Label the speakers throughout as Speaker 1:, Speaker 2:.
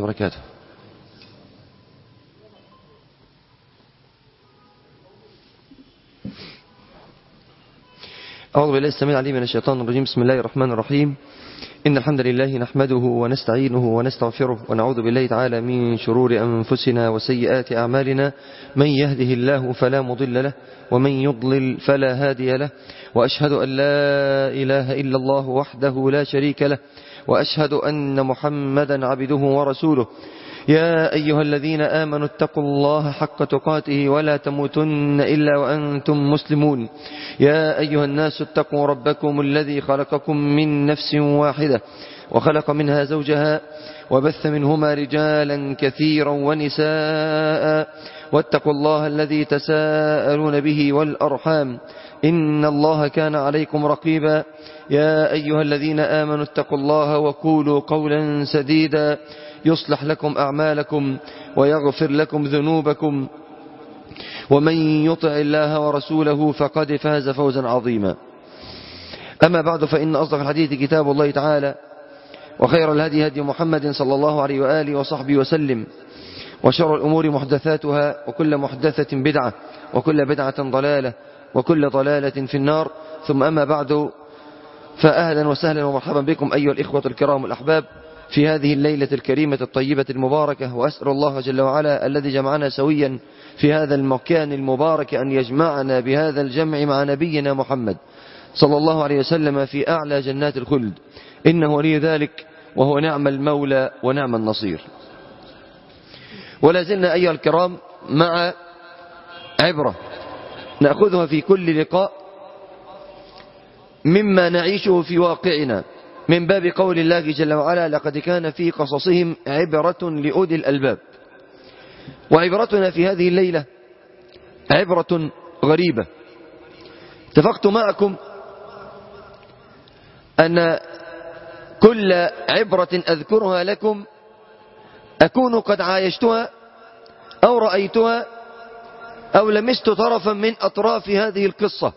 Speaker 1: وبركاته أعوذ بالله السميع العليم من الشيطان الرجيم بسم الله الرحمن الرحيم إن الحمد لله نحمده ونستعينه ونستغفره ونعوذ بالله تعالى من شرور أنفسنا وسيئات أعمالنا من يهده الله فلا مضل له ومن يضلل فلا هادي له وأشهد أن لا إله إلا الله وحده لا شريك له وأشهد أن محمدا عبده ورسوله يا أيها الذين آمنوا اتقوا الله حق تقاته ولا تموتن إلا وأنتم مسلمون يا أيها الناس اتقوا ربكم الذي خلقكم من نفس واحدة وخلق منها زوجها وبث منهما رجالا كثيرا ونساء واتقوا الله الذي تساءلون به والأرحام إن الله كان عليكم رقيبا يا أيها الذين آمنوا اتقوا الله وقولوا قولا سديدا يصلح لكم أعمالكم ويغفر لكم ذنوبكم ومن يطع الله ورسوله فقد فاز فوزا عظيما أما بعد فإن أصدق الحديث كتاب الله تعالى وخير الهدي هدي محمد صلى الله عليه وآله وصحبه وسلم وشر الأمور محدثاتها وكل محدثة بدعة وكل بدعة ضلالة وكل ضلالة في النار ثم أما بعد فأهلا وسهلا ومرحبا بكم أيها الإخوة الكرام الأحباب في هذه الليلة الكريمة الطيبة المباركة وأسأل الله جل وعلا الذي جمعنا سويا في هذا المكان المبارك أن يجمعنا بهذا الجمع مع نبينا محمد صلى الله عليه وسلم في أعلى جنات الخلد إنه ولي ذلك وهو نعم المولى ونعم النصير ولا زلنا أيها الكرام مع عبرة نأخذها في كل لقاء مما نعيشه في واقعنا من باب قول الله جل وعلا لقد كان في قصصهم عبرة لأولي الألباب وعبرتنا في هذه الليلة عبرة غريبة اتفقت معكم أن كل عبرة أذكرها لكم أكون قد عايشتها أو رأيتها أو لمست طرفا من أطراف هذه القصة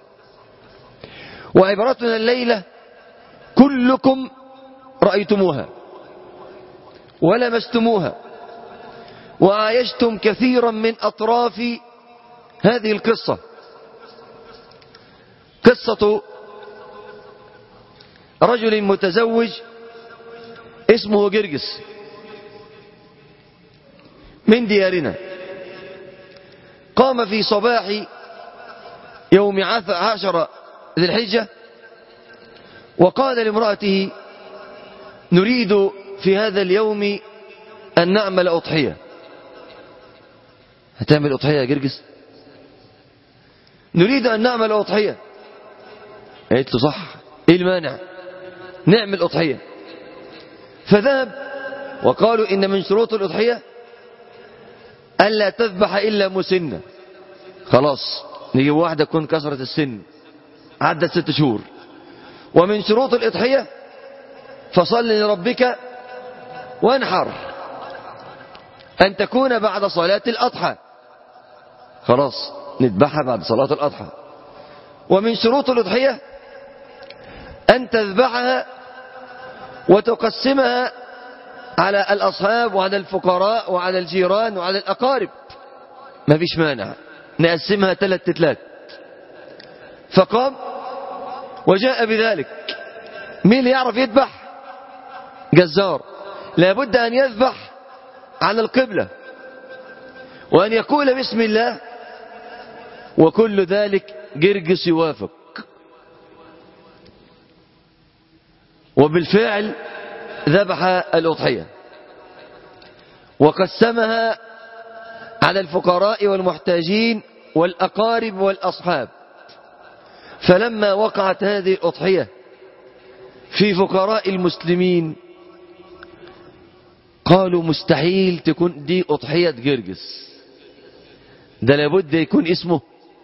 Speaker 1: وعبرتنا الليلة كلكم رأيتموها ولمستموها وعايشتم كثيرا من أطراف هذه القصة قصة رجل متزوج اسمه جرجس من ديارنا قام في صباح يوم عشر ذي الحجة وقال لامرأته نريد في هذا اليوم أن نعمل أضحية هتعمل أضحية يا جرجس نريد أن نعمل أضحية قالت له صح إيه المانع نعمل أضحية فذهب وقالوا إن من شروط الأضحية ألا تذبح إلا مسنة خلاص نجيب واحدة تكون كسرت السن عدت ست شهور ومن شروط الإضحية فصل لربك وانحر أن تكون بعد صلاة الأضحى خلاص نذبحها بعد صلاة الأضحى ومن شروط الأضحية أن تذبحها وتقسمها على الأصحاب وعلى الفقراء وعلى الجيران وعلى الأقارب ما فيش مانع نقسمها ثلاث تتلات فقام وجاء بذلك مين اللي يعرف يذبح جزار لابد أن يذبح على القبلة وأن يقول بسم الله وكل ذلك جرجس يوافق وبالفعل ذبح الأضحية وقسمها على الفقراء والمحتاجين والأقارب والأصحاب فلما وقعت هذه الأضحية في فقراء المسلمين قالوا مستحيل تكون دي أضحية جرجس ده لابد يكون اسمه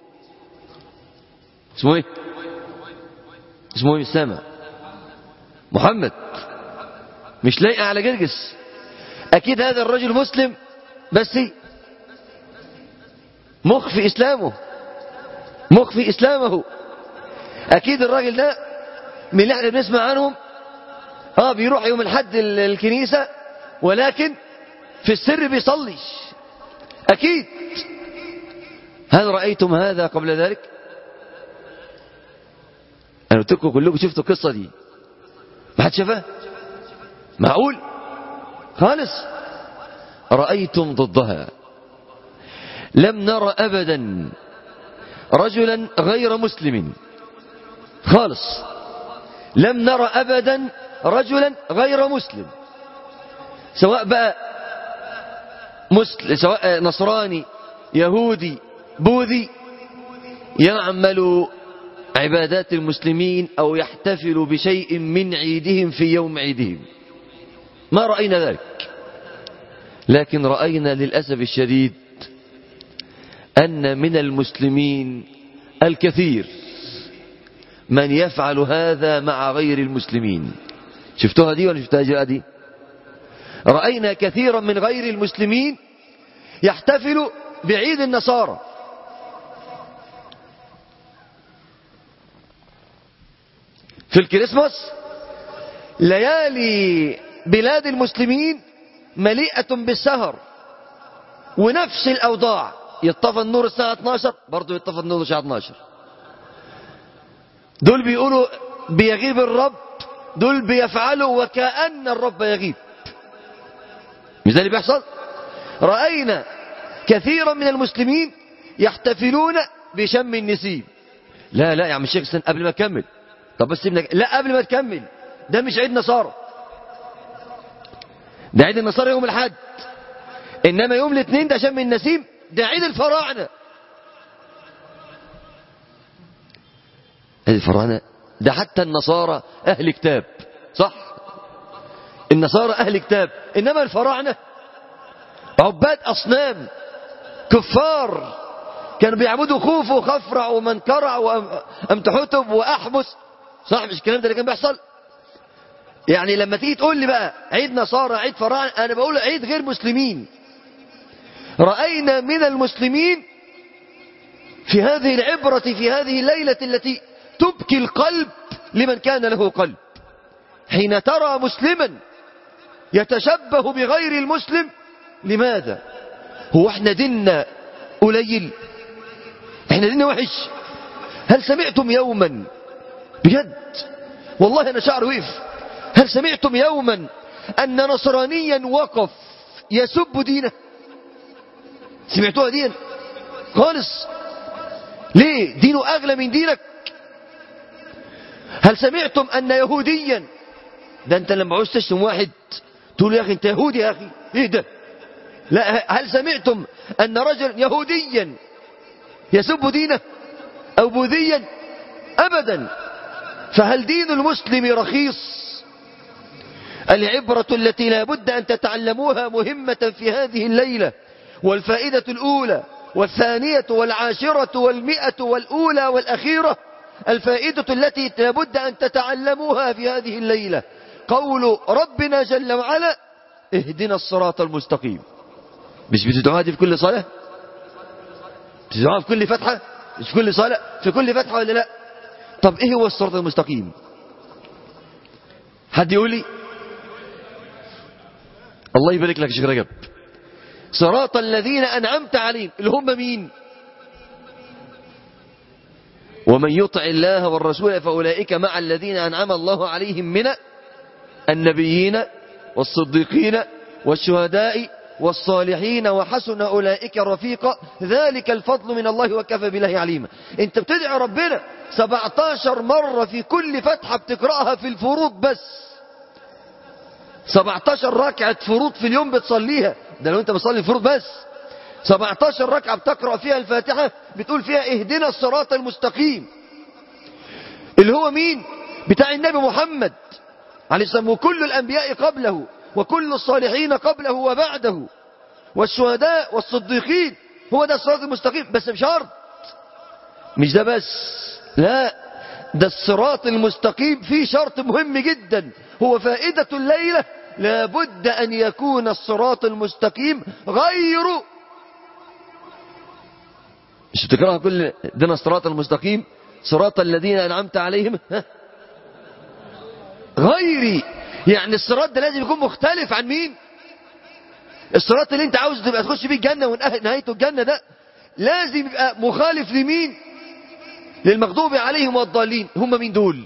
Speaker 1: اسمه ايه اسمه ايه السامع محمد مش لايقة على جرجس اكيد هذا الرجل مسلم بس مخفي اسلامه مخفي اسلامه اكيد الراجل ده من اللي احنا بنسمع عنهم اه بيروح يوم الحد الكنيسة ولكن في السر بيصلي أكيد هل رأيتم هذا قبل ذلك أنا قلت لكم كلكم شفتوا القصة دي ما حد شافها معقول خالص رأيتم ضدها لم نرى أبدا رجلا غير مسلم خالص لم نرى أبدا رجلا غير مسلم سواء بقى مسلم سواء نصراني يهودي بوذي يعمل عبادات المسلمين أو يحتفل بشيء من عيدهم في يوم عيدهم ما رأينا ذلك لكن رأينا للأسف الشديد أن من المسلمين الكثير من يفعل هذا مع غير المسلمين شفتوها دي ولا شفتها دي رأينا كثيرا من غير المسلمين يحتفل بعيد النصارى في الكريسماس ليالي بلاد المسلمين مليئة بالسهر ونفس الأوضاع يطفى النور الساعة 12 برضه يطفى النور الساعة 12 دول بيقولوا بيغيب الرب دول بيفعلوا وكأن الرب يغيب مش ده اللي بيحصل رأينا كثيرا من المسلمين يحتفلون بشم النسيم لا لا يا عم الشيخ استنى قبل ما تكمل طب بس ابنك لا قبل ما تكمل ده مش عيد نصارى ده عيد النصارى يوم الحد انما يوم الاثنين ده شم النسيم ده عيد الفراعنه عيد الفراعنه ده حتى النصارى اهل كتاب صح النصارى اهل كتاب انما الفراعنه عباد اصنام كفار كانوا بيعبدوا خوف وخفرع ومنكرع وامتحتب واحمس صح مش الكلام ده اللي كان بيحصل يعني لما تيجي تقول لي بقى عيد نصارى عيد فراعنه انا بقول عيد غير مسلمين راينا من المسلمين في هذه العبره في هذه الليله التي تبكي القلب لمن كان له قلب حين ترى مسلما يتشبه بغير المسلم لماذا هو احنا ديننا قليل احنا ديننا وحش هل سمعتم يوما بجد والله انا شعر وقف هل سمعتم يوما ان نصرانيا وقف يسب دينه سمعتوها دين خالص ليه دينه اغلى من دينك هل سمعتم ان يهوديا ده انت لما عاوز تشتم واحد تقول يا اخي انت يهودي يا اخي ايه ده لا هل سمعتم ان رجلا يهوديا يسب دينه او بوذيا ابدا فهل دين المسلم رخيص العبرة التي لا بد أن تتعلموها مهمة في هذه الليلة والفائدة الأولى والثانية والعاشرة والمئة والأولى والأخيرة الفائدة التي لا بد أن تتعلموها في هذه الليلة قول ربنا جل وعلا اهدنا الصراط المستقيم مش بتدعوها دي في كل صلاة بتدعوها في كل فتحة مش في كل صلاة في كل فتحة ولا لا طب ايه هو الصراط المستقيم حد يقول لي الله يبارك لك شيخ رجب صراط الذين أنعمت عليهم اللي هم مين ومن يطع الله والرسول فأولئك مع الذين أنعم الله عليهم من النبيين والصديقين والشهداء والصالحين وحسن أولئك رفيقا ذلك الفضل من الله وكفى بالله عليما انت بتدعي ربنا 17 مرة في كل فتحة بتقرأها في الفروض بس 17 ركعة فروض في اليوم بتصليها ده لو انت بتصلي الفروض بس 17 ركعة بتقرأ فيها الفاتحة بتقول فيها اهدنا الصراط المستقيم اللي هو مين بتاع النبي محمد عليه السلام وكل الأنبياء قبله وكل الصالحين قبله وبعده والشهداء والصديقين هو ده الصراط المستقيم بس بشرط مش ده بس لا ده الصراط المستقيم فيه شرط مهم جدا هو فائدة الليلة لابد أن يكون الصراط المستقيم غير مش بتقرأها كل دنا الصراط المستقيم صراط الذين أنعمت عليهم ها؟ غيري يعني الصراط ده لازم يكون مختلف عن مين الصراط اللي انت عاوز تبقى تخش بيه الجنة ونهايته الجنة ده لازم يبقى مخالف لمين للمغضوب عليهم والضالين هم مين دول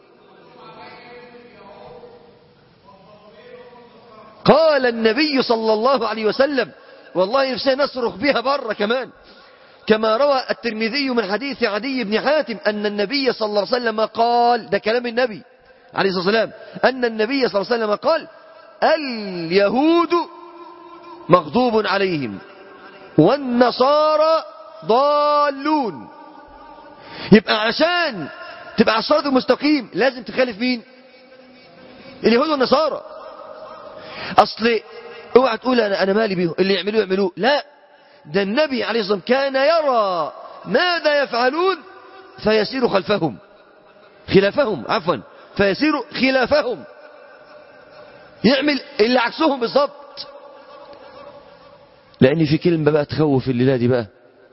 Speaker 1: قال النبي صلى الله عليه وسلم والله نفسنا نصرخ بها بره كمان كما روى الترمذي من حديث عدي بن حاتم أن النبي صلى الله عليه وسلم قال ده كلام النبي عليه الصلاة والسلام أن النبي صلى الله عليه وسلم قال اليهود مغضوب عليهم والنصارى ضالون يبقى عشان تبقى على الصراط المستقيم لازم تخالف مين اليهود والنصارى اصل اوعى تقول انا انا مالي بيهم اللي يعملوه يعملوه لا ده النبي عليه الصلاه والسلام كان يرى ماذا يفعلون فيسير خلفهم خلافهم عفوا فيسير خلافهم يعمل اللي عكسهم بالظبط لان في كلمه بقى تخوف الليله دي بقى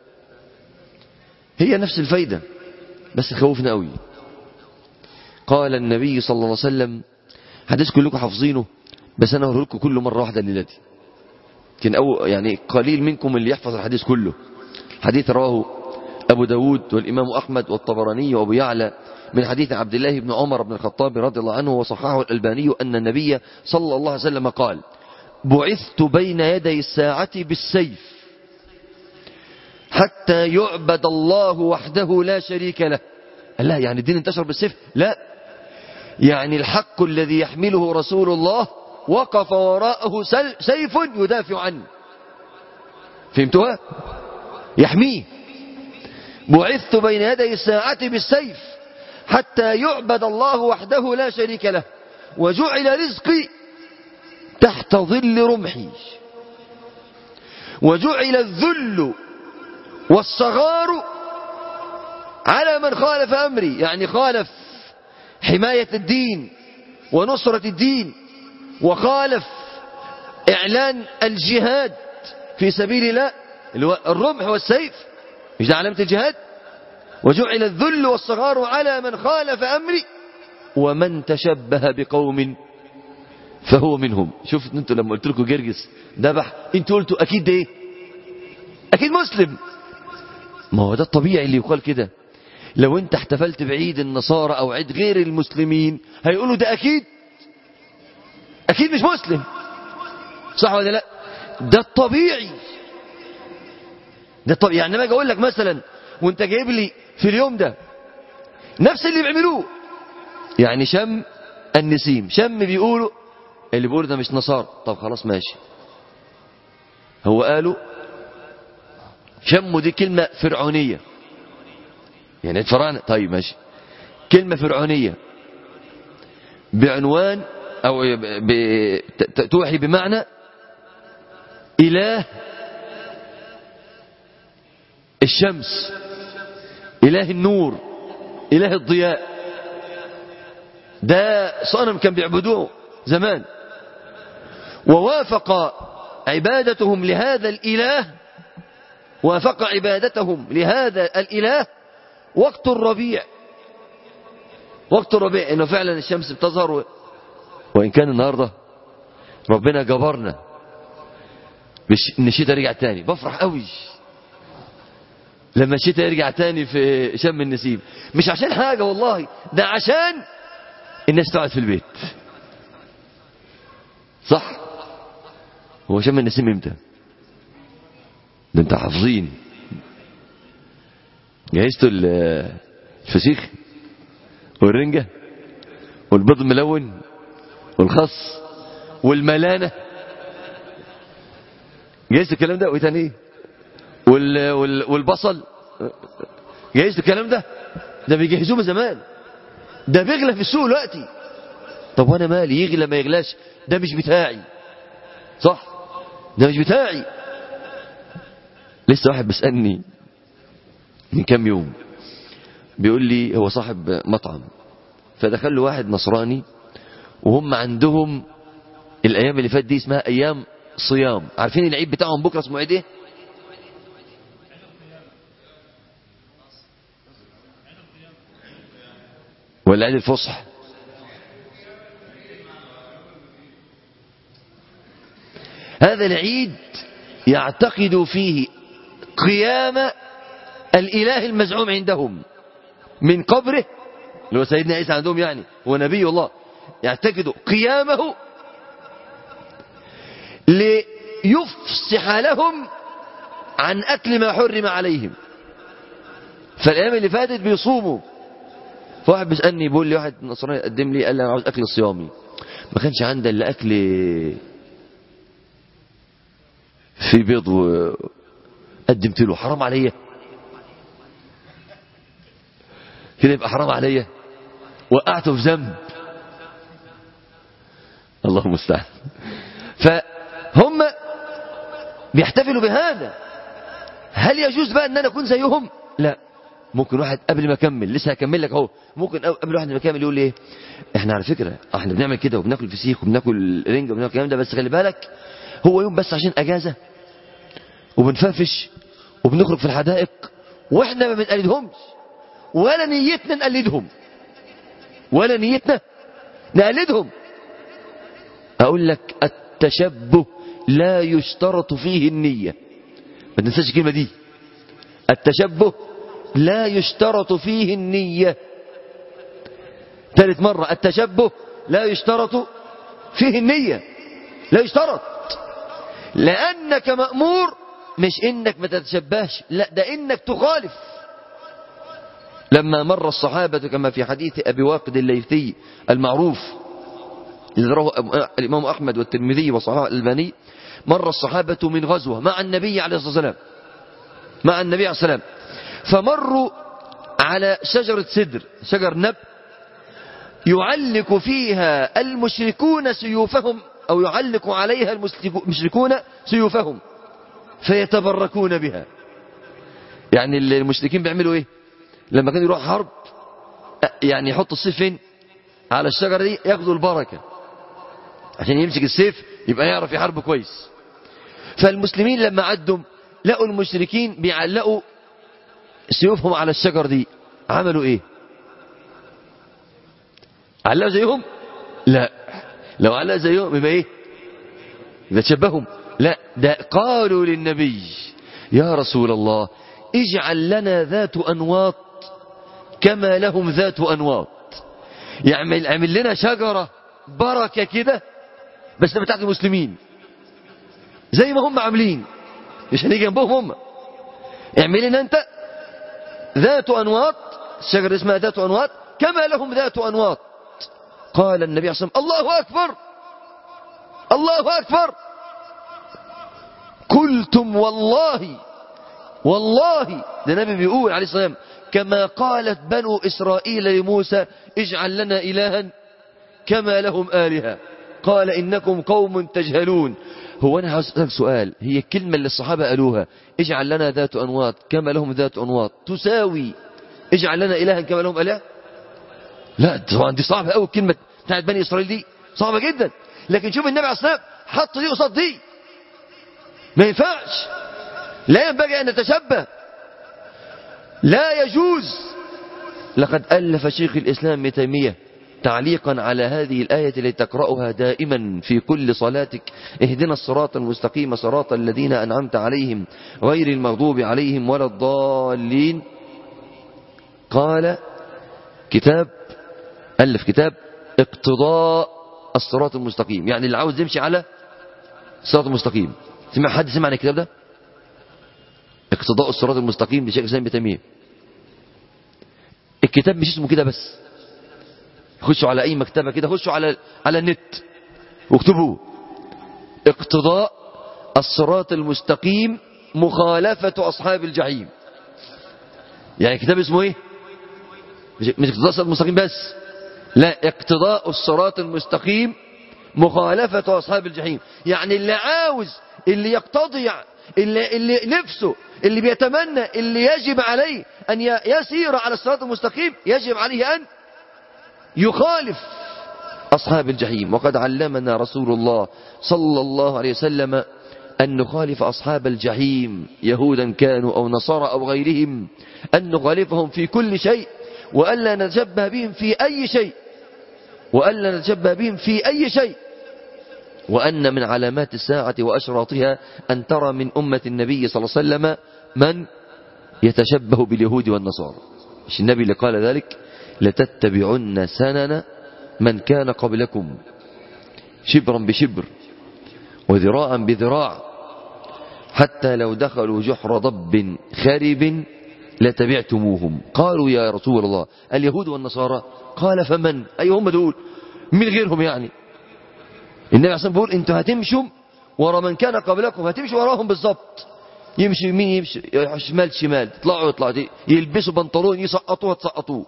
Speaker 1: هي نفس الفايده بس خوفنا قوي قال النبي صلى الله عليه وسلم حديث كلكم حافظينه بس انا هقول لكم كله مره واحده الليله دي كان أو يعني قليل منكم اللي يحفظ الحديث كله حديث رواه أبو داود والإمام أحمد والطبراني وأبو يعلى من حديث عبد الله بن عمر بن الخطاب رضي الله عنه وصححه الألباني أن النبي صلى الله عليه وسلم قال بعثت بين يدي الساعة بالسيف حتى يعبد الله وحده لا شريك له لا يعني الدين انتشر بالسيف لا يعني الحق الذي يحمله رسول الله وقف وراءه سيف يدافع عنه فهمتوها يحميه بعثت بين يدي الساعة بالسيف حتى يعبد الله وحده لا شريك له وجعل رزقي تحت ظل رمحي وجعل الذل والصغار على من خالف أمري يعني خالف حماية الدين ونصرة الدين وخالف إعلان الجهاد في سبيل الله اللي هو الرمح والسيف مش ده علامة الجهاد وجعل الذل والصغار على من خالف أمري ومن تشبه بقوم فهو منهم شوف انتوا لما قلت لكم جرجس ذبح انتوا قلتوا اكيد ده ايه اكيد مسلم ما هو ده الطبيعي اللي يقال كده لو انت احتفلت بعيد النصارى او عيد غير المسلمين هيقولوا ده اكيد اكيد مش مسلم صح ولا لا ده الطبيعي ده الطبيعي يعني لما اجي اقول لك مثلا وانت جايب لي في اليوم ده نفس اللي بيعملوه يعني شم النسيم شم بيقولوا اللي بيقولوا ده مش نصارى طب خلاص ماشي هو قالوا شموا دي كلمة فرعونية يعني الفراعنة طيب ماشي كلمة فرعونية بعنوان أو ب... توحي بمعنى إله الشمس إله النور إله الضياء ده صنم كان بيعبدوه زمان ووافق عبادتهم لهذا الإله وافق عبادتهم لهذا الإله وقت الربيع وقت الربيع انه فعلا الشمس بتظهر و... وان كان النهاردة ربنا جبرنا بش... ان الشتاء رجع تاني بفرح قوي لما الشتاء يرجع تاني في شم النسيم مش عشان حاجة والله ده عشان الناس تقعد في البيت صح هو شم النسيم امتى ده انت حافظين جهزتوا الفسيخ والرنجة والبيض الملون والخص والملانة جهزتوا الكلام ده وايه تاني وال وال والبصل جهزتوا الكلام ده ده بيجهزوه من زمان ده بيغلى في السوق دلوقتي طب وانا مالي يغلى ما يغلاش ده مش بتاعي صح ده مش بتاعي لسه واحد بيسألني من كام يوم بيقول لي هو صاحب مطعم فدخل له واحد نصراني وهم عندهم الايام اللي فاتت دي اسمها ايام صيام عارفين العيد بتاعهم بكره اسمه عيد ايه ولا عيد الفصح هذا العيد يعتقد فيه قيام الإله المزعوم عندهم من قبره اللي هو سيدنا عيسى عندهم يعني هو نبي الله يعتقد قيامه ليفصح لهم عن أكل ما حرم عليهم فالأيام اللي فاتت بيصوموا فواحد بيسألني بيقول لي واحد نصراني قدم لي قال لي أنا عاوز أكل صيامي ما كانش عندي إلا أكل في بيض وقدمت له حرام عليا كده يبقى حرام عليا وقعته في ذنب الله المستعان فهم بيحتفلوا بهذا هل يجوز بقى ان انا اكون زيهم لا ممكن واحد قبل ما اكمل لسه هكمل لك اهو ممكن قبل واحد ما يكمل يقول ايه احنا على فكره احنا بنعمل كده وبناكل فسيخ وبناكل رنجه وبناكل الكلام ده بس خلي بالك هو يوم بس عشان اجازه وبنفرفش وبنخرج في الحدائق واحنا ما بنقلدهمش ولا نيتنا نقلدهم ولا نيتنا نقلدهم اقول لك التشبه لا يشترط فيه النية ما تنساش الكلمة دي التشبه لا يشترط فيه النية ثالث مرة التشبه لا يشترط فيه النية لا يشترط لأنك مأمور مش إنك ما تتشبهش لا ده إنك تخالف لما مر الصحابة كما في حديث أبي واقد الليثي المعروف الذي رواه الإمام أحمد والترمذي وصحابه الألباني مر الصحابة من غزوة مع النبي عليه الصلاة والسلام مع النبي عليه الصلاة والسلام فمروا على شجرة سدر شجر نب يعلق فيها المشركون سيوفهم أو يعلق عليها المشركون سيوفهم فيتبركون بها يعني المشركين بيعملوا ايه لما كانوا يروح حرب يعني يحط السيف فين على الشجرة دي ياخدوا البركة عشان يمسك السيف يبقى يعرف يحارب كويس فالمسلمين لما عدوا لقوا المشركين بيعلقوا سيوفهم على الشجر دي عملوا ايه علقوا زيهم لا لو علق زيهم يبقى ايه يبقى تشبههم لا ده قالوا للنبي يا رسول الله اجعل لنا ذات انواط كما لهم ذات انواط يعمل عمل لنا شجرة بركة كده بس بتاعت المسلمين زي ما هم عاملين مش هنيجي جنبهم هم اعمل لنا انت ذات انواط الشجرة اسمها ذات انواط كما لهم ذات انواط قال النبي عليه الصلاة والسلام الله اكبر الله اكبر قلتم والله والله ده النبي بيقول عليه الصلاة والسلام كما قالت بنو إسرائيل لموسى اجعل لنا إلها كما لهم آلهة قال إنكم قوم تجهلون هو أنا هسألك سؤال هي الكلمة اللي الصحابة قالوها اجعل لنا ذات أنواط كما لهم ذات أنواط تساوي اجعل لنا إلها كما لهم آلهة لا طبعا دي صعبة أوي الكلمة بتاعت بني إسرائيل دي صعبة جدا لكن شوف النبي عليه الصلاة والسلام حط دي قصاد دي ما ينفعش لا ينبغي أن نتشبه لا يجوز لقد ألف شيخ الإسلام ابن تيمية تعليقا على هذه الآية التي تقرأها دائما في كل صلاتك اهدنا الصراط المستقيم صراط الذين أنعمت عليهم غير المغضوب عليهم ولا الضالين قال كتاب ألف كتاب اقتضاء الصراط المستقيم يعني اللي عاوز يمشي على الصراط المستقيم سمع حد سمع عن الكتاب ده اقتضاء الصراط المستقيم لشيخ الإسلام ابن تيمية الكتاب مش اسمه كده بس خشوا على أي مكتبة كده خشوا على على النت واكتبوا اقتضاء الصراط المستقيم مخالفة أصحاب الجحيم يعني كتاب اسمه ايه مش مش اقتضاء الصراط المستقيم بس لا اقتضاء الصراط المستقيم مخالفة أصحاب الجحيم يعني اللي عاوز اللي يقتضي اللي, اللي نفسه اللي بيتمنى اللي يجب عليه أن يسير على الصراط المستقيم يجب عليه أن يخالف أصحاب الجحيم وقد علمنا رسول الله صلى الله عليه وسلم أن نخالف أصحاب الجحيم يهودا كانوا أو نصارى أو غيرهم أن نخالفهم في كل شيء وألا نتشبه بهم في أي شيء وألا نتشبه بهم في أي شيء وأن من علامات الساعة وأشراطها أن ترى من أمة النبي صلى الله عليه وسلم من يتشبه باليهود والنصارى مش النبي اللي قال ذلك لتتبعن سنن من كان قبلكم شبرا بشبر وذراعا بذراع حتى لو دخلوا جحر ضب خرب لتبعتموهم قالوا يا رسول الله اليهود والنصارى قال فمن أي هم دول من غيرهم يعني النبي عليه الصلاة بيقول انتوا هتمشوا ورا من كان قبلكم هتمشوا وراهم بالظبط يمشي يمين يمشي شمال شمال يطلعوا يطلعوا يلبسوا بنطلون يسقطوه تسقطوه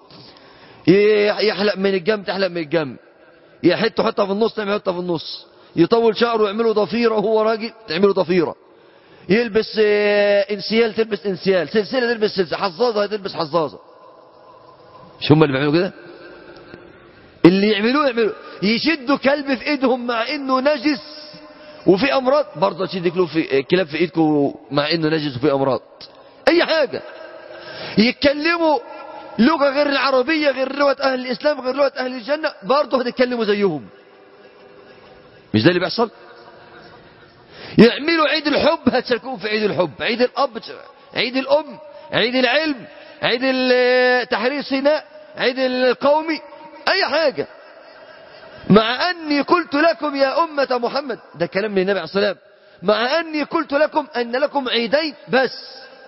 Speaker 1: يحلق من الجنب تحلق من الجنب يحط حطها في النص تعمل حطها في النص يطول شعره ويعملوا ضفيرة وهو راجل تعملوا ضفيرة يلبس انسيال تلبس انسيال سلسلة تلبس سلسلة حظاظة تلبس حظاظة مش هم اللي بيعملوا كده اللي يعملوه يعملوا يشدوا كلب في ايدهم مع انه نجس وفي امراض برضه تشد كلاب في كلاب في ايدكم مع انه نجس وفي امراض اي حاجة يتكلموا لغة غير العربية غير لغة اهل الاسلام غير لغة اهل الجنة برضه هتتكلموا زيهم مش ده اللي بيحصل يعملوا عيد الحب هتشاركوهم في عيد الحب عيد الاب عيد الام عيد العلم عيد تحرير سيناء عيد القومي اي حاجة مع اني قلت لكم يا امة محمد ده كلام من النبي عليه الصلاة والسلام مع اني قلت لكم ان لكم عيدين بس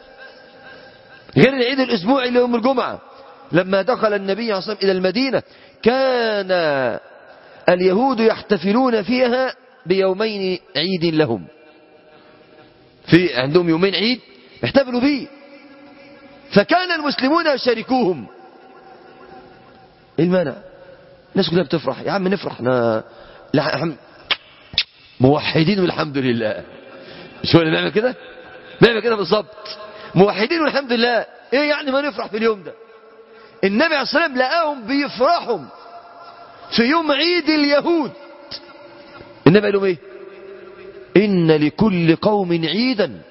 Speaker 1: غير العيد الاسبوعي اللي يوم الجمعة لما دخل النبي عليه الصلاة والسلام الى المدينة كان اليهود يحتفلون فيها بيومين عيد لهم في عندهم يومين عيد يحتفلوا به فكان المسلمون يشاركوهم ايه المانع الناس كلها بتفرح يا عم نفرح احنا لحم... موحدين والحمد لله شو اللي بيعمل كده بيعمل كده بالظبط موحدين والحمد لله ايه يعني ما نفرح في اليوم ده النبي عليه الصلاه والسلام لقاهم بيفرحوا في يوم عيد اليهود النبي قال لهم ايه ان لكل قوم عيدا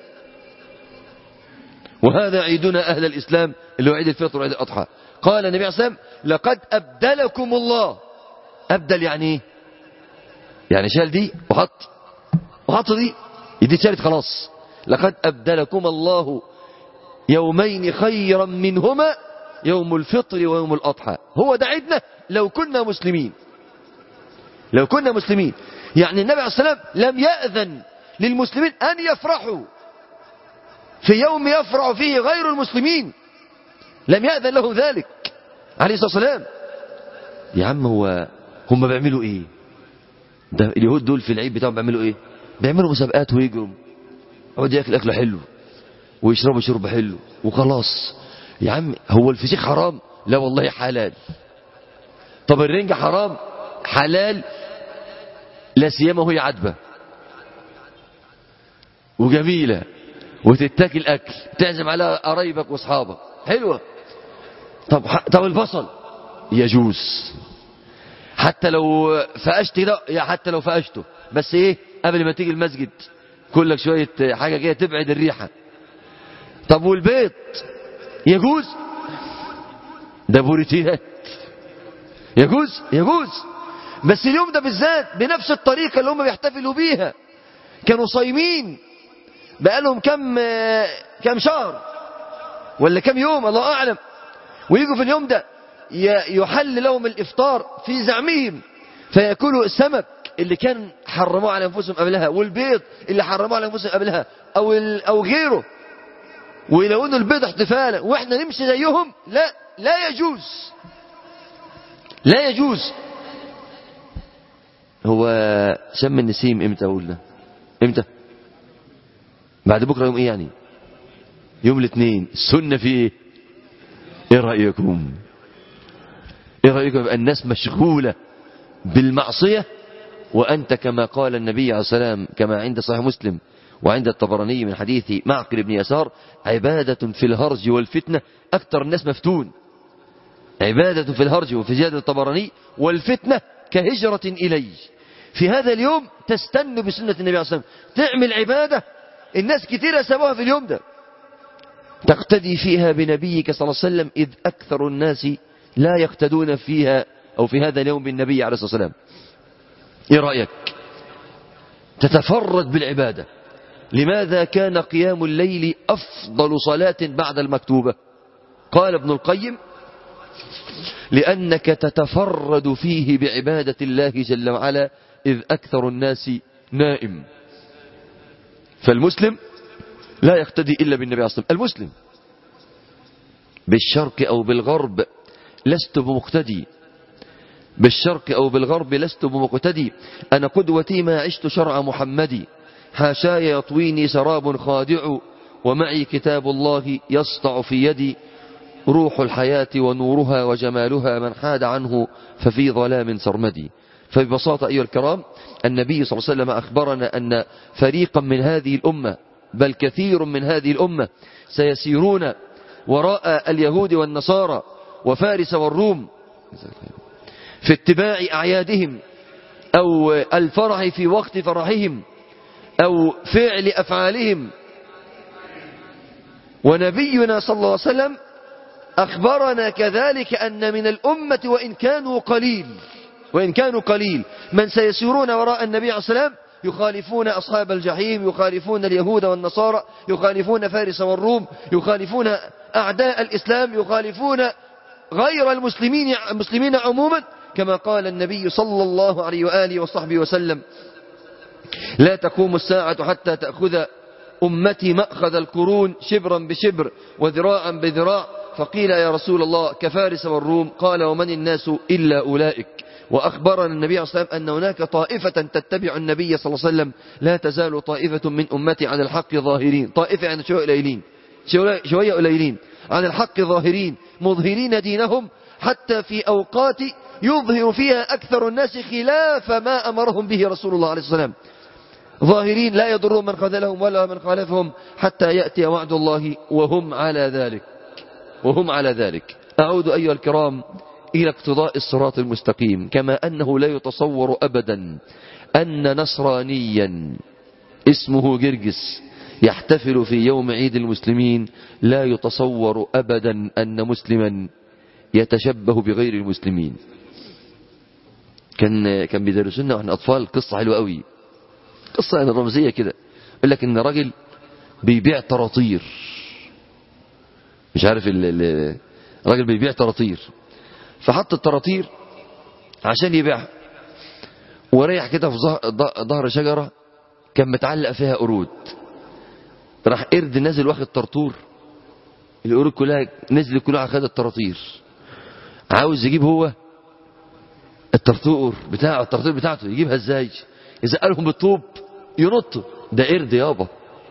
Speaker 1: وهذا عيدنا اهل الاسلام اللي هو عيد الفطر وعيد الاضحى قال النبي عليه الصلاه والسلام لقد ابدلكم الله ابدل يعني ايه يعني شال دي وحط وحط دي دي اتشالت خلاص لقد ابدلكم الله يومين خيرا منهما يوم الفطر ويوم الاضحى هو ده عيدنا لو كنا مسلمين لو كنا مسلمين يعني النبي عليه الصلاة والسلام لم يأذن للمسلمين أن يفرحوا في يوم يفرح فيه غير المسلمين لم يأذن لهم ذلك عليه الصلاة والسلام يا عم هو هم بيعملوا ايه ده اليهود دول في العيد بتاعهم بيعملوا ايه بيعملوا مسابقات ويجروا يقعد ياكل اكل حلو ويشربوا شرب حلو وخلاص يا عم هو الفسيخ حرام لا والله حلال طب الرنجة حرام حلال لا سيما وهي عدبة وجميلة وتتاكل أكل تعزم على قرايبك واصحابك حلوة طب طب البصل يجوز حتى لو فقشت ده يا حتى لو فقشته بس ايه قبل ما تيجي المسجد كلك شوية حاجة كده تبعد الريحة طب والبيض يجوز ده بروتينات يجوز يجوز بس اليوم ده بالذات بنفس الطريقة اللي هم بيحتفلوا بيها كانوا صايمين بقالهم كم كم شهر ولا كم يوم الله أعلم ويجوا في اليوم ده يحل لهم الإفطار في زعمهم فيأكلوا السمك اللي كان حرموه على أنفسهم قبلها والبيض اللي حرموه على أنفسهم قبلها أو, أو غيره ويلونوا البيض احتفالا واحنا نمشي زيهم لا لا يجوز لا يجوز هو شم النسيم امتى قلنا امتى بعد بكره يوم ايه يعني يوم الاثنين السنه في ايه ايه رايكم ايه رايكم يبقى الناس مشغوله بالمعصيه وانت كما قال النبي عليه السلام كما عند صحيح مسلم وعند الطبراني من حديث معقل بن يسار عبادة في الهرج والفتنة أكثر الناس مفتون عبادة في الهرج وفي زيادة الطبراني والفتنة كهجرة إلي في هذا اليوم تستن بسنة النبي عليه الصلاة والسلام تعمل عبادة الناس كثيرة سابوها في اليوم ده تقتدي فيها بنبيك صلى الله عليه وسلم إذ أكثر الناس لا يقتدون فيها أو في هذا اليوم بالنبي عليه الصلاة والسلام إيه رأيك تتفرد بالعبادة لماذا كان قيام الليل أفضل صلاة بعد المكتوبة قال ابن القيم لأنك تتفرد فيه بعبادة الله جل وعلا إذ أكثر الناس نائم فالمسلم لا يقتدي إلا بالنبي عليه الصلاة والسلام المسلم بالشرق أو بالغرب لست بمقتدي بالشرق أو بالغرب لست بمقتدي أنا قدوتي ما عشت شرع محمد حاشاي يطويني سراب خادع ومعي كتاب الله يسطع في يدي روح الحياة ونورها وجمالها من حاد عنه ففي ظلام سرمدي فببساطة أيها الكرام النبي صلى الله عليه وسلم أخبرنا أن فريقا من هذه الأمة بل كثير من هذه الأمة سيسيرون وراء اليهود والنصارى وفارس والروم في اتباع أعيادهم أو الفرح في وقت فرحهم أو فعل أفعالهم ونبينا صلى الله عليه وسلم أخبرنا كذلك أن من الأمة وإن كانوا قليل وإن كانوا قليل من سيسيرون وراء النبي عليه السلام يخالفون أصحاب الجحيم يخالفون اليهود والنصارى يخالفون فارس والروم يخالفون أعداء الإسلام يخالفون غير المسلمين المسلمين عموما كما قال النبي صلى الله عليه وآله وصحبه وسلم لا تقوم الساعة حتى تأخذ أمتي مأخذ القرون شبرا بشبر وذراعا بذراع فقيل يا رسول الله كفارس والروم قال ومن الناس إلا أولئك وأخبرنا النبي صلى الله عليه وسلم أن هناك طائفة تتبع النبي صلى الله عليه وسلم لا تزال طائفة من أمتي على الحق ظاهرين طائفة يعني شوية قليلين شوية قليلين عن الحق ظاهرين مظهرين دينهم حتى في أوقات يظهر فيها أكثر الناس خلاف ما أمرهم به رسول الله عليه الصلاة والسلام ظاهرين لا يضرهم من خذلهم ولا من خالفهم حتى يأتي وعد الله وهم على ذلك وهم على ذلك أعود أيها الكرام إلى اقتضاء الصراط المستقيم كما أنه لا يتصور أبدا أن نصرانيا اسمه جرجس يحتفل في يوم عيد المسلمين لا يتصور أبدا أن مسلما يتشبه بغير المسلمين كان كان بيدرسونا واحنا اطفال قصه حلوه قوي قصه يعني رمزيه كده يقول لك ان راجل بيبيع طراطير مش عارف الراجل بيبيع طراطير فحط الطراطير عشان يبيعها وريح كده في ظهر شجره كان متعلق فيها قرود راح قرد نازل واخد طرطور القرود كلها نزلت كلها خد الطراطير عاوز يجيب هو الطرطور بتاعه الطرطور بتاعته يجيبها ازاي يزقلهم بالطوب ينطوا ده قرد يابا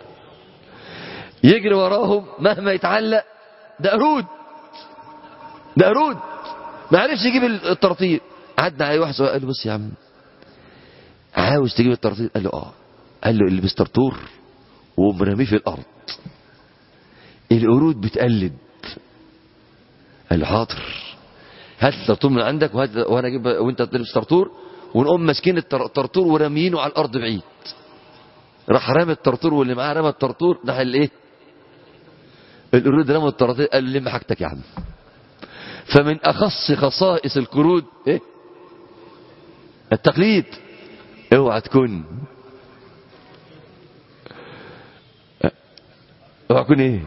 Speaker 1: يجري وراهم مهما يتعلق ده قرود ده قرود ما عرفش يجيب الطرطير عدى عليه واحد قال له بص يا عم عاوز تجيب الطرطير قال له اه قال له البس طرطور ومرميه في الارض القرود بتقلد قال له حاضر هات الطرطور من عندك وهات وانا اجيب وانت تلبس طرطور ونقوم ماسكين الطرطور وراميينه على الارض بعيد راح رامي الطرطور واللي معاه رمى الطرطور ناحيه الايه القرود رموا الطرطور قال له لم حاجتك يا عم فمن اخص خصائص القرود ايه التقليد اوعى تكون اوعى تكون ايه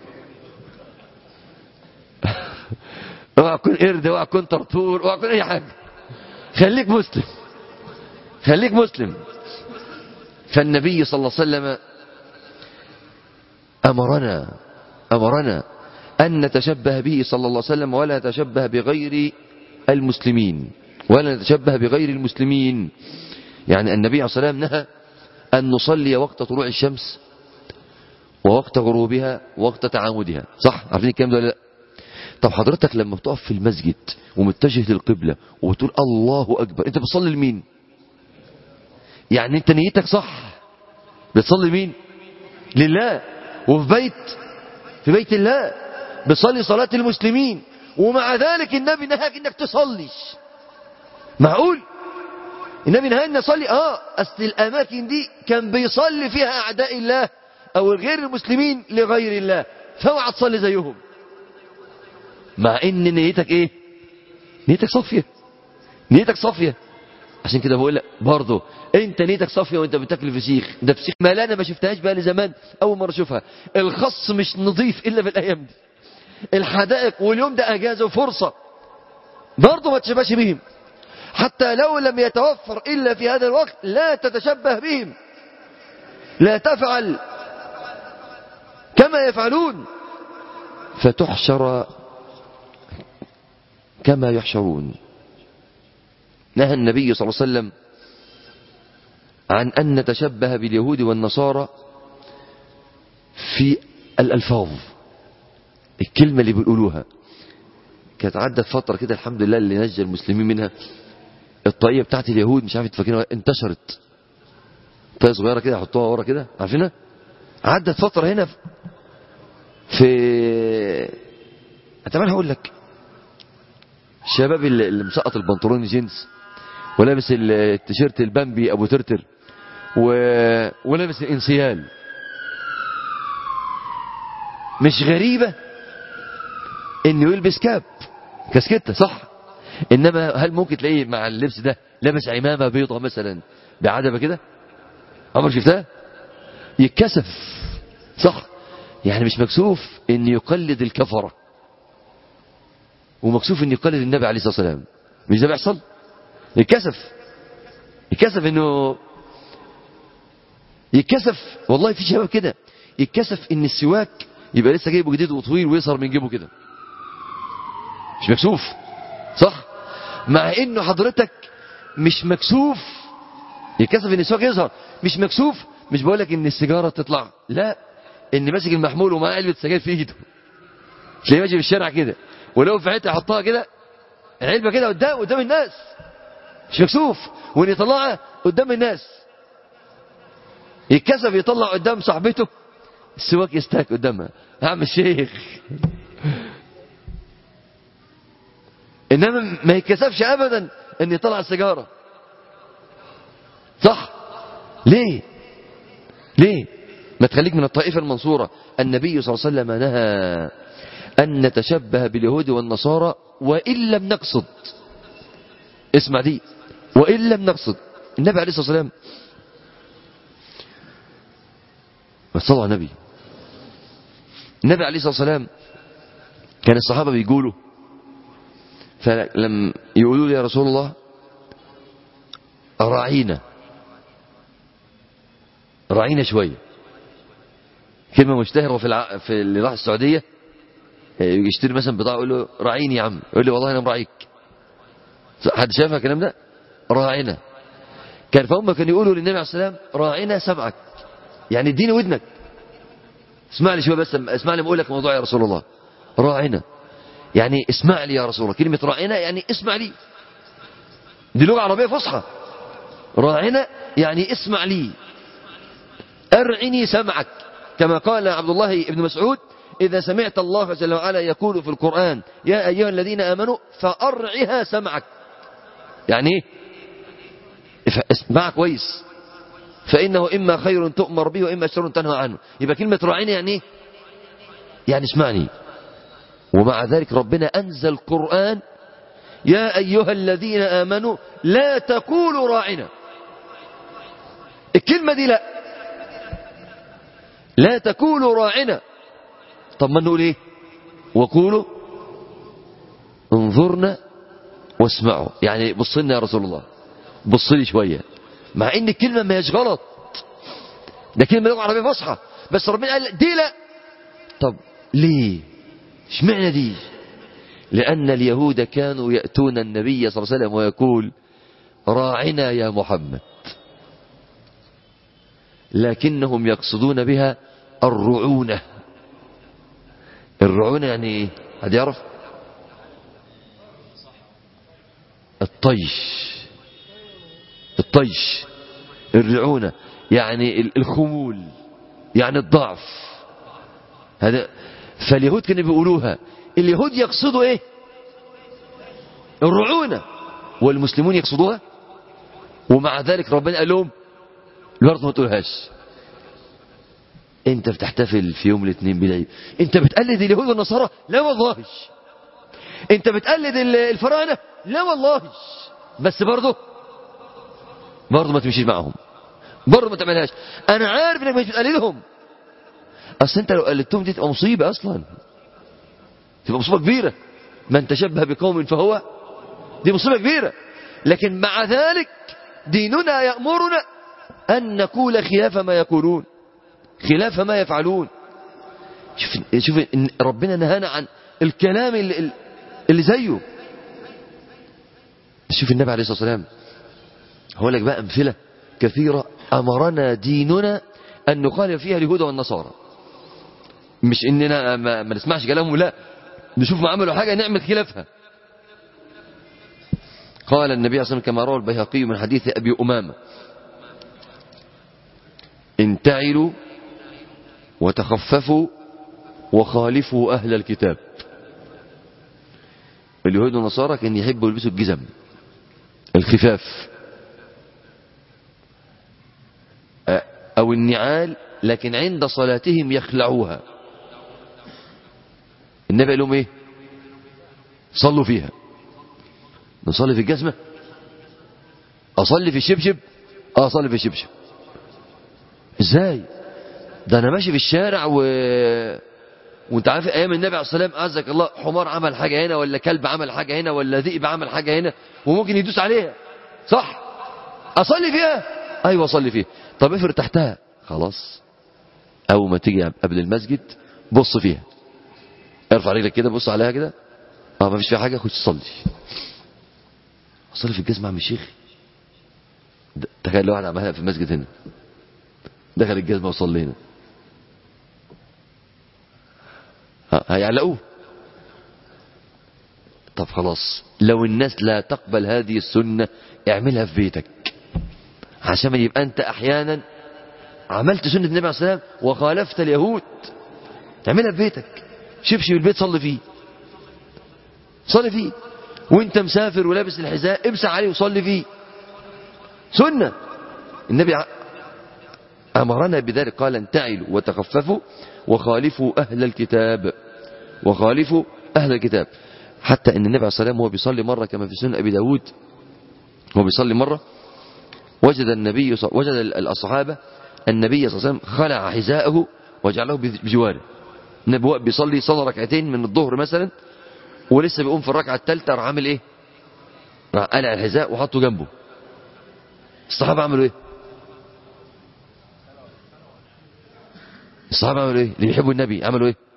Speaker 1: اوعى تكون قرد اوعى تكون طرطور اوعى تكون اي حاجه خليك مسلم خليك مسلم فالنبي صلى الله عليه وسلم امرنا امرنا ان نتشبه به صلى الله عليه وسلم ولا نتشبه بغير المسلمين ولا نتشبه بغير المسلمين يعني النبي عليه الصلاه والسلام نهى ان نصلي وقت طلوع الشمس ووقت غروبها ووقت تعامدها صح عارفين الكلام ده ولا لا طب حضرتك لما بتقف في المسجد ومتجه للقبلة وبتقول الله أكبر أنت بتصلي لمين يعني أنت نيتك صح بتصلي لمين لله وفي بيت في بيت الله بتصلي صلاة المسلمين ومع ذلك النبي نهاك انك تصليش معقول النبي نهاك نصلي اه اصل الاماكن دي كان بيصلي فيها اعداء الله او غير المسلمين لغير الله فاوعى تصلي زيهم مع ان نيتك ايه نيتك صافية نيتك صافية عشان كده بقول لك برضه انت نيتك صافيه وانت بتاكل فسيخ ده فسيخ ما لا انا ما شفتهاش بقى لي زمان اول مره اشوفها الخص مش نظيف الا في الايام دي الحدائق واليوم ده اجازه وفرصه برضه ما تشبهش بهم حتى لو لم يتوفر الا في هذا الوقت لا تتشبه بهم لا تفعل كما يفعلون فتحشر كما يحشرون نهى النبي صلى الله عليه وسلم عن أن نتشبه باليهود والنصارى في الألفاظ الكلمة اللي بيقولوها كانت عدت فترة كده الحمد لله اللي نجى المسلمين منها الطاقية بتاعت اليهود مش عارف تفكرين انتشرت طاقية صغيرة كده يحطوها ورا كده عارفينها عدت فترة هنا في أتمنى هقول لك الشباب اللي اللي مسقط البنطلون جينز ولابس التيشيرت البامبي ابو ترتر و... ولابس الانسيال مش غريبة انه يلبس كاب كاسكتة صح انما هل ممكن تلاقيه مع اللبس ده لابس عمامة بيضة مثلا بعدبة كده عمر شفتها يتكسف صح يعني مش مكسوف ان يقلد الكفرة ومكسوف ان يقلد النبي عليه الصلاة والسلام مش ده بيحصل يتكسف يتكسف انه يتكسف والله في شباب كده يتكسف ان السواك يبقى لسه جايبه جديد وطويل ويظهر من جيبه كده مش مكسوف صح مع انه حضرتك مش مكسوف يتكسف ان السواك يظهر مش مكسوف مش بقول لك ان السيجاره تطلع لا ان ماسك المحمول ومعاه علبه سجاير في ايده تلاقيه ماشي في الشارع كده ولو في حته يحطها كده العلبه كده قدام قدام الناس مش مكسوف وان يطلعها قدام الناس يتكسف يطلع قدام صاحبته السواك يستاك قدامها يا عم الشيخ انما ما يتكسفش ابدا ان يطلع السيجاره صح ليه ليه ما تخليك من الطائفه المنصوره النبي صلى الله عليه وسلم نهى ان نتشبه باليهود والنصارى وان لم نقصد اسمع دي وان لم نقصد النبي عليه الصلاه والسلام صلى على النبي النبي عليه الصلاه والسلام كان الصحابه بيقولوا فلم يقولوا لي يا رسول الله راعينا راعينا شويه كلمه مشتهره في الع... في اللي راح السعوديه يشتري مثلا بضاعه يقول له راعيني يا عم يقول لي والله انا مراعيك حد شافها الكلام ده راعنا كان فهم كانوا يقولوا للنبي عليه السلام راعنا سمعك يعني اديني ودنك اسمع لي شويه بس اسمع لي بقول لك موضوع يا رسول الله راعنا يعني اسمع لي يا رسول الله كلمه راعنا يعني اسمع لي دي لغه عربيه فصحى راعنا يعني اسمع لي ارعني سمعك كما قال عبد الله بن مسعود إذا سمعت الله جل وعلا يقول في القرآن يا أيها الذين آمنوا فأرعها سمعك يعني ايه اسمع كويس فإنه إما خير تؤمر به وإما شر تنهى عنه يبقى كلمة راعيني يعني ايه يعني اسمعني ومع ذلك ربنا أنزل القرآن يا أيها الذين آمنوا لا تقولوا راعنا الكلمة دي لا لا تقولوا راعنا طب ما نقول ايه وقولوا انظرنا واسمعوا يعني بص لنا يا رسول الله بص لي شويه مع ان الكلمه ما هيش غلط ده كلمه لغه عربيه فصحى بس ربنا قال دي لا طب ليه اشمعنى دي لان اليهود كانوا ياتون النبي صلى الله عليه وسلم ويقول راعنا يا محمد لكنهم يقصدون بها الرعونه الرعونة يعني ايه حد يعرف الطيش الطيش الرعونة يعني الخمول يعني الضعف هذا فاليهود كانوا بيقولوها اليهود يقصدوا ايه الرعونة والمسلمون يقصدوها ومع ذلك ربنا قال لهم برضه ما تقولهاش انت بتحتفل في يوم الاثنين بالعيد انت بتقلد اليهود والنصارى لا والله انت بتقلد الفراعنه لا والله بس برضه برضه ما تمشيش معهم برضه ما تعملهاش انا عارف انك مش بتقلدهم اصل انت لو قلدتهم دي تبقى مصيبه اصلا تبقى مصيبه كبيره من تشبه بقوم فهو دي مصيبه كبيره لكن مع ذلك ديننا يأمرنا أن نقول خلاف ما يقولون خلاف ما يفعلون شوف شوف إن ربنا نهانا عن الكلام اللي, اللي زيه شوف النبي عليه الصلاة والسلام هقول لك بقى أمثلة كثيرة أمرنا ديننا أن نخالف فيها اليهود والنصارى مش إننا ما, ما نسمعش كلامهم لا نشوف ما عملوا حاجة نعمل خلافها قال النبي صلى الله عليه وسلم كما روى البيهقي من حديث أبي أمامة انتعلوا وتخففوا وخالفوا أهل الكتاب اليهود والنصارى كان يحبوا يلبسوا الجزم الخفاف أو النعال لكن عند صلاتهم يخلعوها النبي قال لهم ايه صلوا فيها نصلي في الجزمة أصلي في الشبشب اه أصلي في الشبشب ازاي ده أنا ماشي في الشارع و... وانت عارف ايام النبي عليه الصلاه والسلام عزك الله حمار عمل حاجه هنا ولا كلب عمل حاجه هنا ولا ذئب عمل حاجه هنا وممكن يدوس عليها صح اصلي فيها ايوه اصلي فيها طب افرض تحتها خلاص اول ما تيجي قبل المسجد بص فيها ارفع رجلك كده بص عليها كده اه ما فيش فيها حاجه خش صلي اصلي في الجزمه عم الشيخ تخيل لو واحد عملها في المسجد هنا دخل الجزمه وصلي هنا هيعلقوه طب خلاص لو الناس لا تقبل هذه السنة اعملها في بيتك عشان يبقى انت احيانا عملت سنة النبي عليه الصلاة والسلام وخالفت اليهود تعملها في بيتك شبشب البيت صلي فيه صلي فيه وانت مسافر ولابس الحذاء امسح عليه وصلي فيه سنة النبي أمرنا بذلك قال انتعلوا وتخففوا وخالفوا أهل الكتاب وخالفوا أهل الكتاب حتى أن النبي عليه الصلاة والسلام وهو بيصلي مرة كما في سنة أبي داود هو بيصلي مرة وجد النبي وجد الصحابة النبي صلى الله عليه وسلم خلع حذاءه وجعله بجواره النبي بيصلي صلى ركعتين من الظهر مثلا ولسه بيقوم في الركعة الثالثة راح عامل ايه راح قلع الحذاء وحطه جنبه الصحابة عملوا ايه الصحابة عملوا ايه اللي بيحبوا النبي عملوا ايه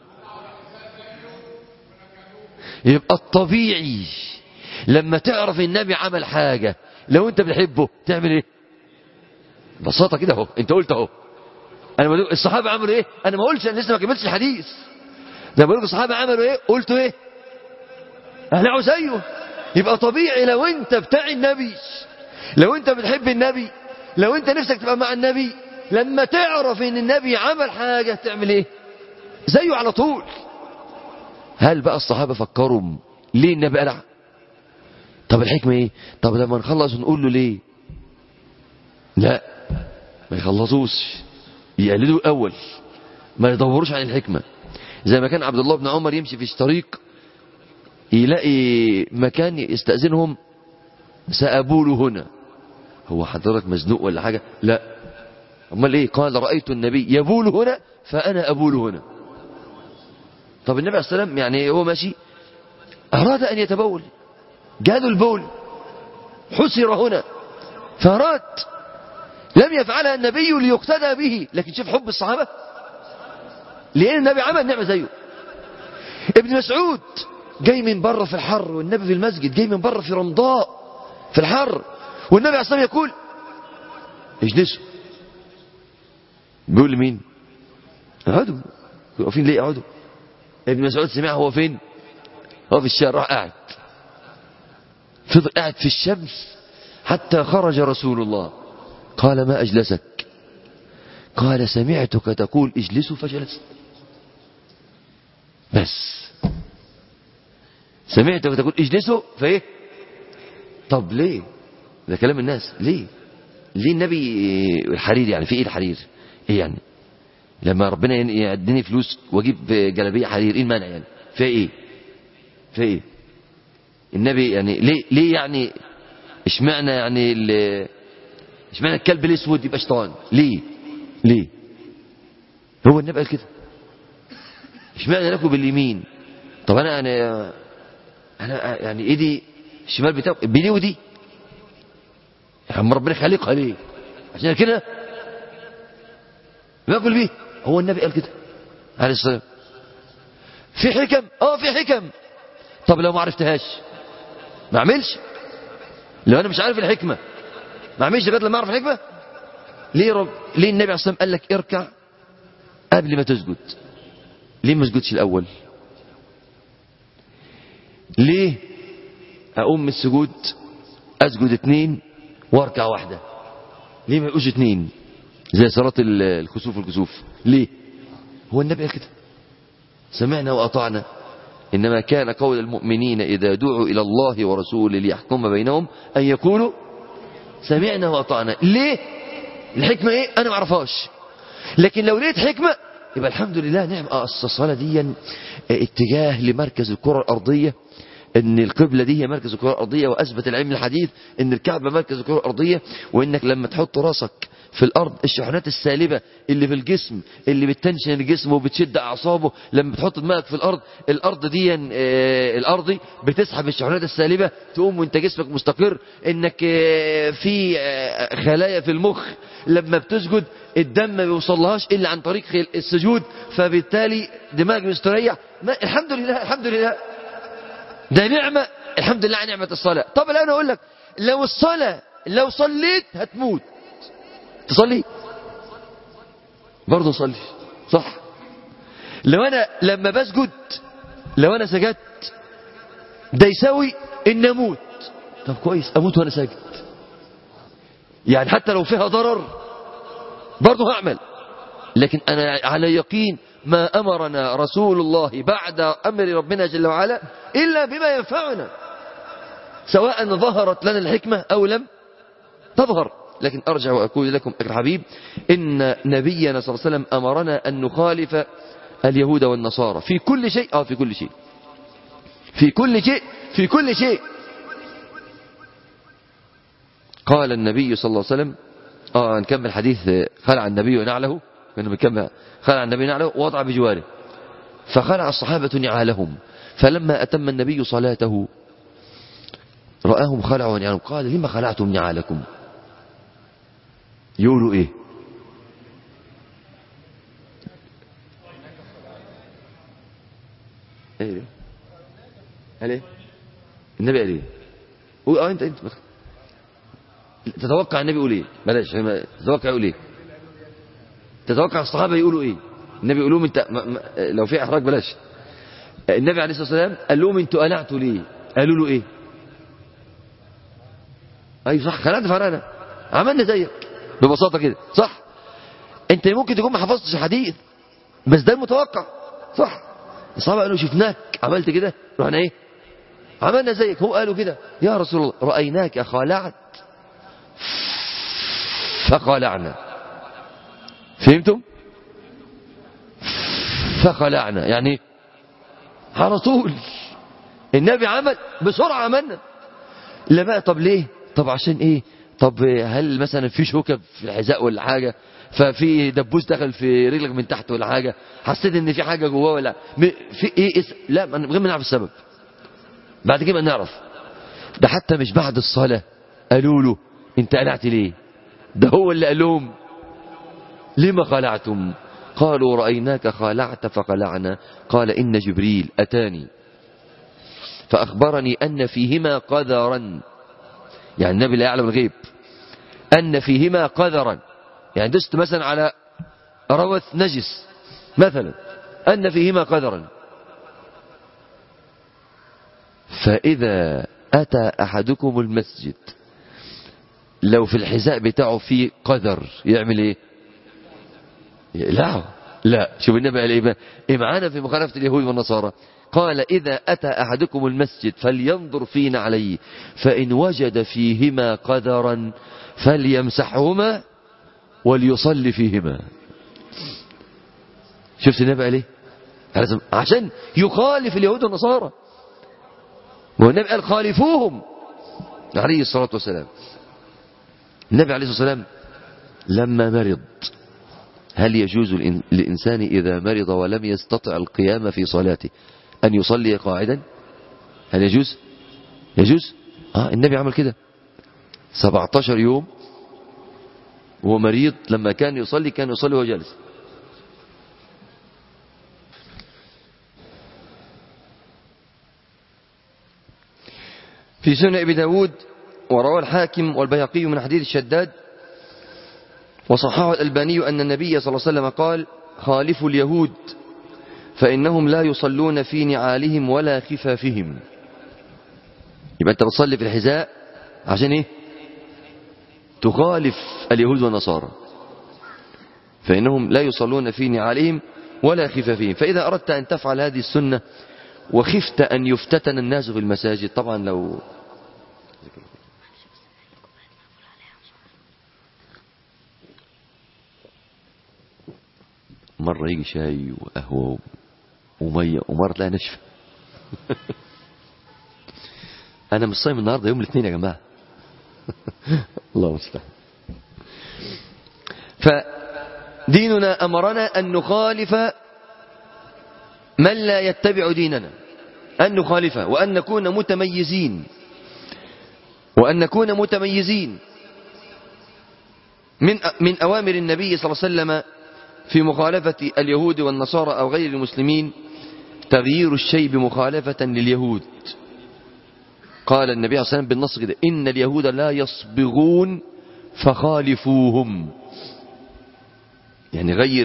Speaker 1: يبقى الطبيعي لما تعرف النبي عمل حاجة لو انت بتحبه تعمل ايه ببساطة كده اهو انت قلت اهو انا بقول الصحابة عملوا ايه انا ما قلتش انا لسه ما كملتش الحديث ده بقول الصحابة عملوا ايه قلتوا ايه اهلعوا زيه يبقى طبيعي لو انت بتاع النبي لو انت بتحب النبي لو انت نفسك تبقى مع النبي لما تعرف ان النبي عمل حاجة تعمل ايه زيه على طول هل بقى الصحابة فكروا ليه النبي قلع طب الحكمة ايه طب لما نخلص نقول له ليه لا ما يخلصوش يقلدوا الاول ما يدوروش عن الحكمة زي ما كان عبد الله بن عمر يمشي في طريق يلاقي مكان يستأذنهم سأبول هنا هو حضرتك مزنوق ولا حاجة لا امال ايه قال رأيت النبي يبول هنا فأنا أبول هنا طب النبي عليه السلام يعني هو ماشي أراد أن يتبول جاله البول حسر هنا فأراد لم يفعلها النبي ليقتدى به لكن شوف حب الصحابة لأن النبي عمل نعمة زيه ابن مسعود جاي من بره في الحر والنبي في المسجد جاي من بره في رمضاء في الحر والنبي عليه الصلاة يقول اجلسوا بيقول لمين اقعدوا واقفين ليه اقعدوا ابن مسعود سمع هو فين هو في الشارع راح قاعد فضل قاعد في الشمس حتى خرج رسول الله قال ما أجلسك قال سمعتك تقول اجلسوا فجلست بس سمعتك تقول اجلسوا فايه طب ليه ده كلام الناس ليه ليه النبي الحرير يعني في ايه الحرير ايه يعني لما ربنا يديني فلوس واجيب جلابيه حرير ايه المانع يعني في ايه في ايه النبي يعني ليه ليه يعني اشمعنى يعني اشمعنى الكلب الاسود يبقى شيطان ليه ليه هو النبي قال كده اشمعنى ناكل باليمين طب انا انا انا يعني ايدي الشمال بتاعه بيني ودي يا عم ربنا خليقها ليه عشان كده باكل بيه هو النبي قال كده عليه الصلاه في حكم اه في حكم طب لو ما عرفتهاش ما اعملش لو انا مش عارف الحكمه ما اعملش لغايه لما اعرف الحكمه ليه رب ليه النبي عليه الصلاه والسلام قال لك اركع قبل ما تسجد ليه ما اسجدش الاول ليه اقوم من السجود اسجد اتنين واركع واحده ليه ما يبقوش اتنين زي صلاه الكسوف والكسوف ليه هو النبي قال كده سمعنا واطعنا انما كان قول المؤمنين اذا دعوا الى الله ورسوله ليحكم بينهم ان يقولوا سمعنا واطعنا ليه الحكمه ايه انا ما اعرفهاش لكن لو لقيت حكمه يبقى الحمد لله نعم اصل الصلاه دي اتجاه لمركز الكره الارضيه ان القبلة دي هي مركز الكرة الارضية واثبت العلم الحديث ان الكعبة مركز الكرة الارضية وانك لما تحط راسك في الارض الشحنات السالبة اللي في الجسم اللي بتنشن الجسم وبتشد اعصابه لما بتحط دماغك في الارض الارض دي آه الارضي بتسحب الشحنات السالبة تقوم وانت جسمك مستقر انك آه في آه خلايا في المخ لما بتسجد الدم ما بيوصلهاش الا عن طريق السجود فبالتالي دماغك مستريح الحمد لله الحمد لله ده نعمة الحمد لله على نعمة الصلاة طب الآن أقول لك لو الصلاة لو صليت هتموت تصلي برضه صلي صح لو أنا لما بسجد لو أنا سجدت ده يساوي إن أموت طب كويس أموت وأنا ساجد يعني حتى لو فيها ضرر برضه هعمل لكن أنا على يقين ما أمرنا رسول الله بعد أمر ربنا جل وعلا إلا بما ينفعنا سواء ظهرت لنا الحكمة أو لم تظهر لكن أرجع وأقول لكم الحبيب إن نبينا صلى الله عليه وسلم أمرنا أن نخالف اليهود والنصارى في كل شيء آه في كل شيء في كل شيء في كل شيء قال النبي صلى الله عليه وسلم آه نكمل حديث خلع النبي نعله كنا بنكمل خلع النبي نعله ووضع بجواره فخلع الصحابة نعالهم فلما أتم النبي صلاته رآهم خلعوا نعالهم قال لما خلعتم نعالكم يقولوا ايه ايه قال ايه النبي قال ايه قول اه انت انت تتوقع النبي يقول ايه بلاش تتوقع يقول ايه تتوقع الصحابه يقولوا ايه النبي يقول لهم انت ما ما لو في احراج بلاش النبي عليه الصلاه والسلام قال لهم انتوا قلعتوا ليه قالوا له ايه اي صح خلعت فرقنا عملنا زيك ببساطه كده صح انت ممكن تكون ما حفظتش الحديث بس ده المتوقع صح الصحابه قالوا شفناك عملت كده رحنا ايه عملنا زيك هو قالوا كده يا رسول الله رايناك خالعت فخلعنا فهمتم فخلعنا يعني على طول النبي عمل بسرعة عملنا لا بقى طب ليه طب عشان ايه طب هل مثلا في شوكة في الحذاء ولا حاجة ففي دبوس دخل في رجلك من تحت ولا حاجة حسيت ان في حاجة جواه ولا في ايه اس... لا من غير ما نعرف السبب بعد كده نعرف ده حتى مش بعد الصلاة قالوا له انت قلعت ليه ده هو اللي قال لهم لما خلعتم قالوا رأيناك خالعت فخلعنا قال إن جبريل أتاني فأخبرني أن فيهما قذرا يعني النبي لا يعلم الغيب أن فيهما قذرا يعني دست مثلا على روث نجس مثلا أن فيهما قذرا فإذا أتى أحدكم المسجد لو في الحذاء بتاعه فيه قذر يعمل ايه لا لا شوف النبي قال ايه ايه معانا في مخالفه اليهود والنصارى قال اذا اتى احدكم المسجد فلينظر فينا عليه فان وجد فيهما قذرا فليمسحهما وليصلي فيهما شفت النبي قال ايه عشان يخالف اليهود والنصارى والنبي قال خالفوهم عليه الصلاه والسلام
Speaker 2: النبي عليه الصلاة والسلام لما مرض هل يجوز للإنسان إذا مرض ولم يستطع القيام في صلاته أن يصلي قاعدا هل يجوز يجوز آه النبي عمل كده 17 يوم وهو مريض لما كان يصلي كان يصلي وهو جالس
Speaker 1: في سنن أبي داود وروى الحاكم والبيهقي من حديث الشداد وصححه الألباني أن النبي صلى الله عليه وسلم قال خالفوا اليهود فإنهم لا يصلون في نعالهم ولا خفافهم
Speaker 2: يبقى أنت بتصلي في الحذاء عشان إيه تخالف اليهود والنصارى
Speaker 1: فإنهم لا يصلون في نعالهم ولا خفافهم فإذا أردت أن تفعل هذه السنة وخفت أن يفتتن الناس في المساجد طبعا لو
Speaker 2: مرة يجي شاي وقهوة ومية ومرة تلاقي نشفة
Speaker 1: أنا مش صايم النهاردة يوم الاثنين يا جماعة الله المستعان فديننا أمرنا أن نخالف من لا يتبع ديننا أن نخالفه وأن نكون متميزين وأن نكون متميزين من من أوامر النبي صلى الله عليه وسلم في مخالفة اليهود والنصارى أو غير المسلمين تغيير الشيء بمخالفة لليهود قال النبي صلى الله عليه وسلم بالنص كده إن اليهود لا يصبغون فخالفوهم يعني غير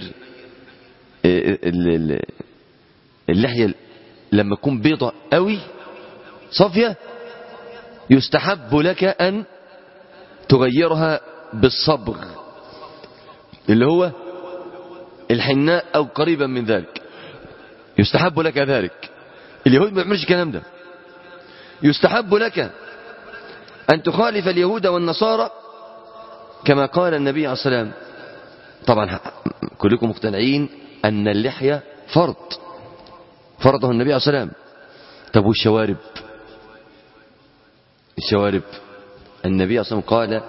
Speaker 1: اللحية لما تكون بيضة قوي صافية يستحب لك أن تغيرها بالصبغ اللي هو الحناء أو قريبا من ذلك يستحب لك ذلك اليهود ما يعملش الكلام ده يستحب لك أن تخالف اليهود والنصارى كما قال النبي عليه الصلاة والسلام طبعا كلكم مقتنعين أن اللحية فرض فرضه النبي عليه الصلاة والسلام طب والشوارب الشوارب النبي عليه الصلاة والسلام قال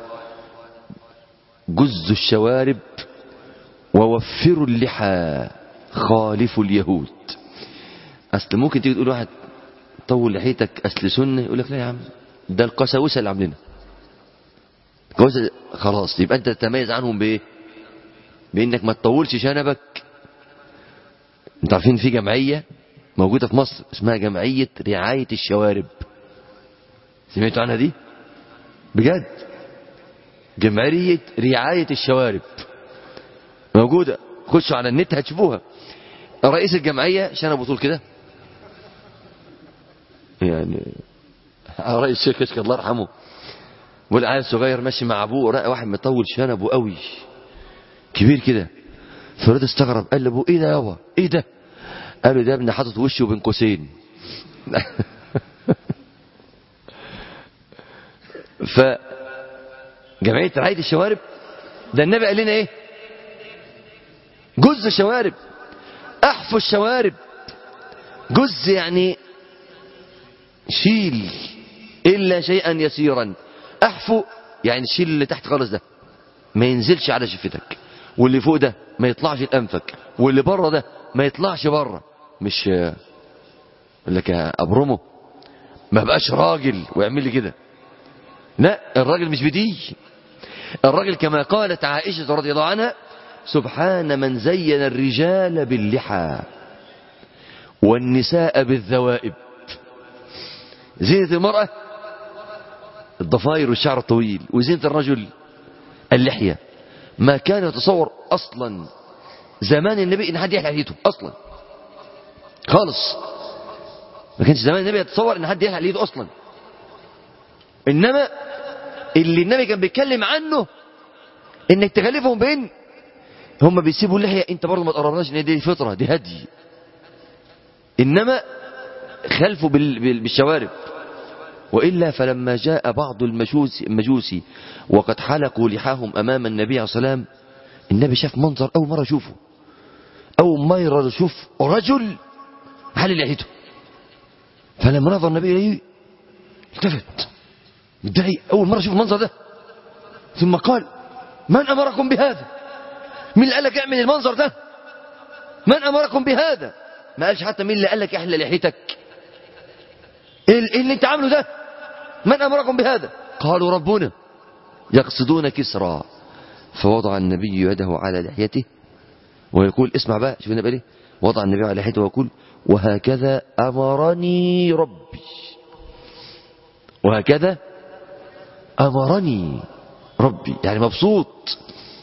Speaker 1: جز الشوارب ووفروا اللحى خالفوا اليهود أصل ممكن تيجي تقول واحد طول لحيتك أصل سنة يقول لك لا يا عم ده القساوسة اللي عاملينها القساوسة خلاص يبقى أنت تتميز عنهم بإيه بإنك ما تطولش شنبك أنت عارفين في جمعية موجودة في مصر اسمها جمعية رعاية الشوارب سمعتوا عنها دي بجد جمعية رعاية الشوارب موجودة خشوا على النت هتشوفوها رئيس الجمعية شنبه طول كده يعني رئيس الشيخ كشك الله يرحمه والعيال صغير ماشي مع ابوه رأى واحد مطول شنبه قوي كبير كده فريد استغرب قال لابوه ايه ده يابا ايه ده قال له ده ابني حاطط وشه بين قوسين ف جمعية رعاية الشوارب ده النبي قال لنا ايه جز الشوارب احفوا الشوارب جز يعني شيل إلا شيئا يسيرا احفو يعني شيل اللي تحت خالص ده ما ينزلش على شفتك واللي فوق ده ما يطلعش لأنفك واللي بره ده ما يطلعش بره مش يقول لك يا أبرمه ما بقاش راجل ويعمل لي كده لا الراجل مش بدي الراجل كما قالت عائشة رضي الله عنها سبحان من زين الرجال باللحى والنساء بالذوائب زينة المرأة الضفاير والشعر الطويل وزينة الرجل اللحية ما كان يتصور أصلا زمان النبي إن حد يحلق لحيته أصلا خالص ما كانش زمان النبي يتصور إن حد يحلق لحيته أصلا إنما اللي النبي كان بيتكلم عنه إنك تخلفهم بين هم بيسيبوا اللحية أنت برضه ما تقربناش إن دي فطرة دي هدي إنما خلفوا بالشوارب وإلا فلما جاء بعض المجوسي, المجوسي وقد حلقوا لحاهم أمام النبي عليه الصلاة والسلام النبي شاف منظر أول مرة يشوفه أول مرة يشوف رجل حل لحيته فلما نظر النبي إليه التفت متضايق أول مرة يشوف المنظر ده ثم قال من أمركم بهذا مين اللي قال لك اعمل المنظر ده من أمركم بهذا ما قالش حتى مين اللي قال لك احلى لحيتك ايه ال- إيه اللي انت عامله ده من أمركم بهذا قالوا ربنا يقصدون كسرى فوضع النبي يده على لحيته ويقول اسمع بقى شوف النبي ليه وضع النبي على لحيته ويقول وهكذا أمرني ربي وهكذا أمرني ربي يعني مبسوط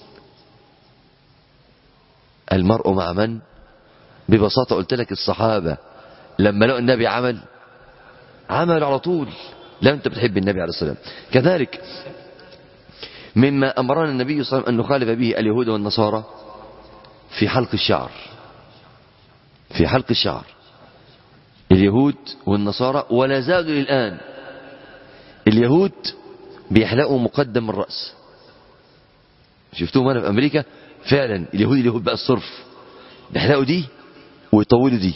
Speaker 1: المرء مع من ببساطة قلت لك الصحابة لما لقوا النبي عمل عمل على طول لا انت بتحب النبي عليه الصلاة والسلام كذلك مما أمرنا النبي صلى الله عليه وسلم أن نخالف به اليهود والنصارى في حلق الشعر في حلق الشعر اليهود والنصارى ولا زالوا الآن اليهود بيحلقوا مقدم الرأس شفتوهم أنا في أمريكا فعلا اليهود اليهود بقى الصرف بيحلقوا دي ويطولوا دي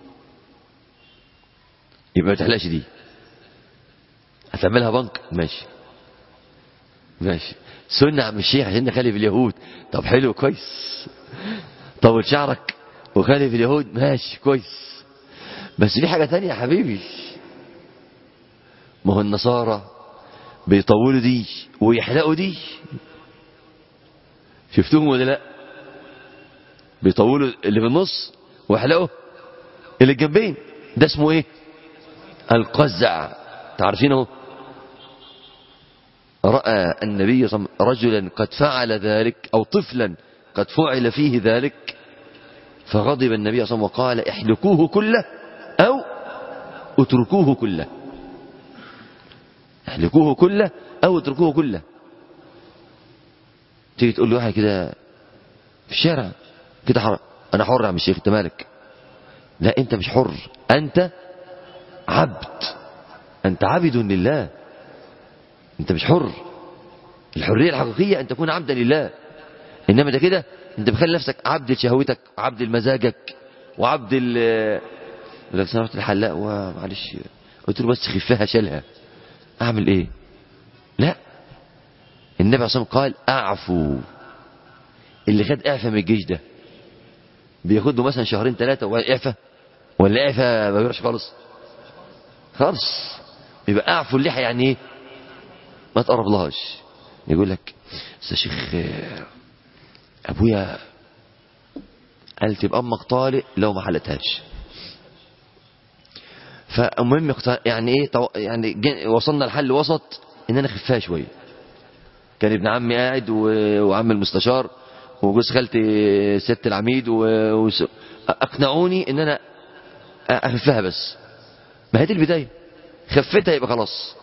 Speaker 1: يبقى ما تحلقش دي هتعملها بنك ماشي ماشي سنة عم الشيخ عشان نخالف اليهود طب حلو كويس طول شعرك وخالف اليهود ماشي كويس بس في حاجة تانية يا حبيبي ما هو النصارى بيطولوا دي ويحلقوا دي شفتوهم ولا لا بيطولوا اللي في النص ويحلقوا اللي الجنبين ده اسمه ايه القزع تعرفينه رأى النبي صلى الله عليه وسلم رجلا قد فعل ذلك أو طفلا قد فعل فيه ذلك فغضب النبي صلى الله عليه وسلم وقال احلكوه كله أو اتركوه كله احلكوه كله أو اتركوه كله تيجي تقول له واحد كده في الشارع كده حر... أنا حر يا عم الشيخ أنت مالك لا أنت مش حر أنت عبد أنت عبد لله أنت مش حر الحرية الحقيقية أن تكون عبدا لله إنما ده كده أنت بخلي نفسك عبد لشهوتك وعبد لمزاجك وعبد ال يقول لك سمحت الحلاق ومعلش قلت له بس خفها شالها أعمل إيه؟ لا النبي عليه الصلاة والسلام قال أعفوا اللي خد إعفاء من الجيش ده بياخد له مثلا شهرين ثلاثة وبعد إعفاء ولا إعفاء ما بيروحش خالص خالص يبقى أعفوا اللحى يعني إيه؟ ما تقرب لهاش يقول لك بس يا شيخ ابويا قال تبقى امك طالق لو ما حلتهاش فالمهم اقت- يعني ايه طو- يعني جن- وصلنا لحل وسط ان انا اخفها شويه كان ابن عمي قاعد و- وعم المستشار وجوز خالتي ست العميد و- وس- اقنعوني ان انا اخفها بس ما هي دي البدايه خفتها يبقى خلاص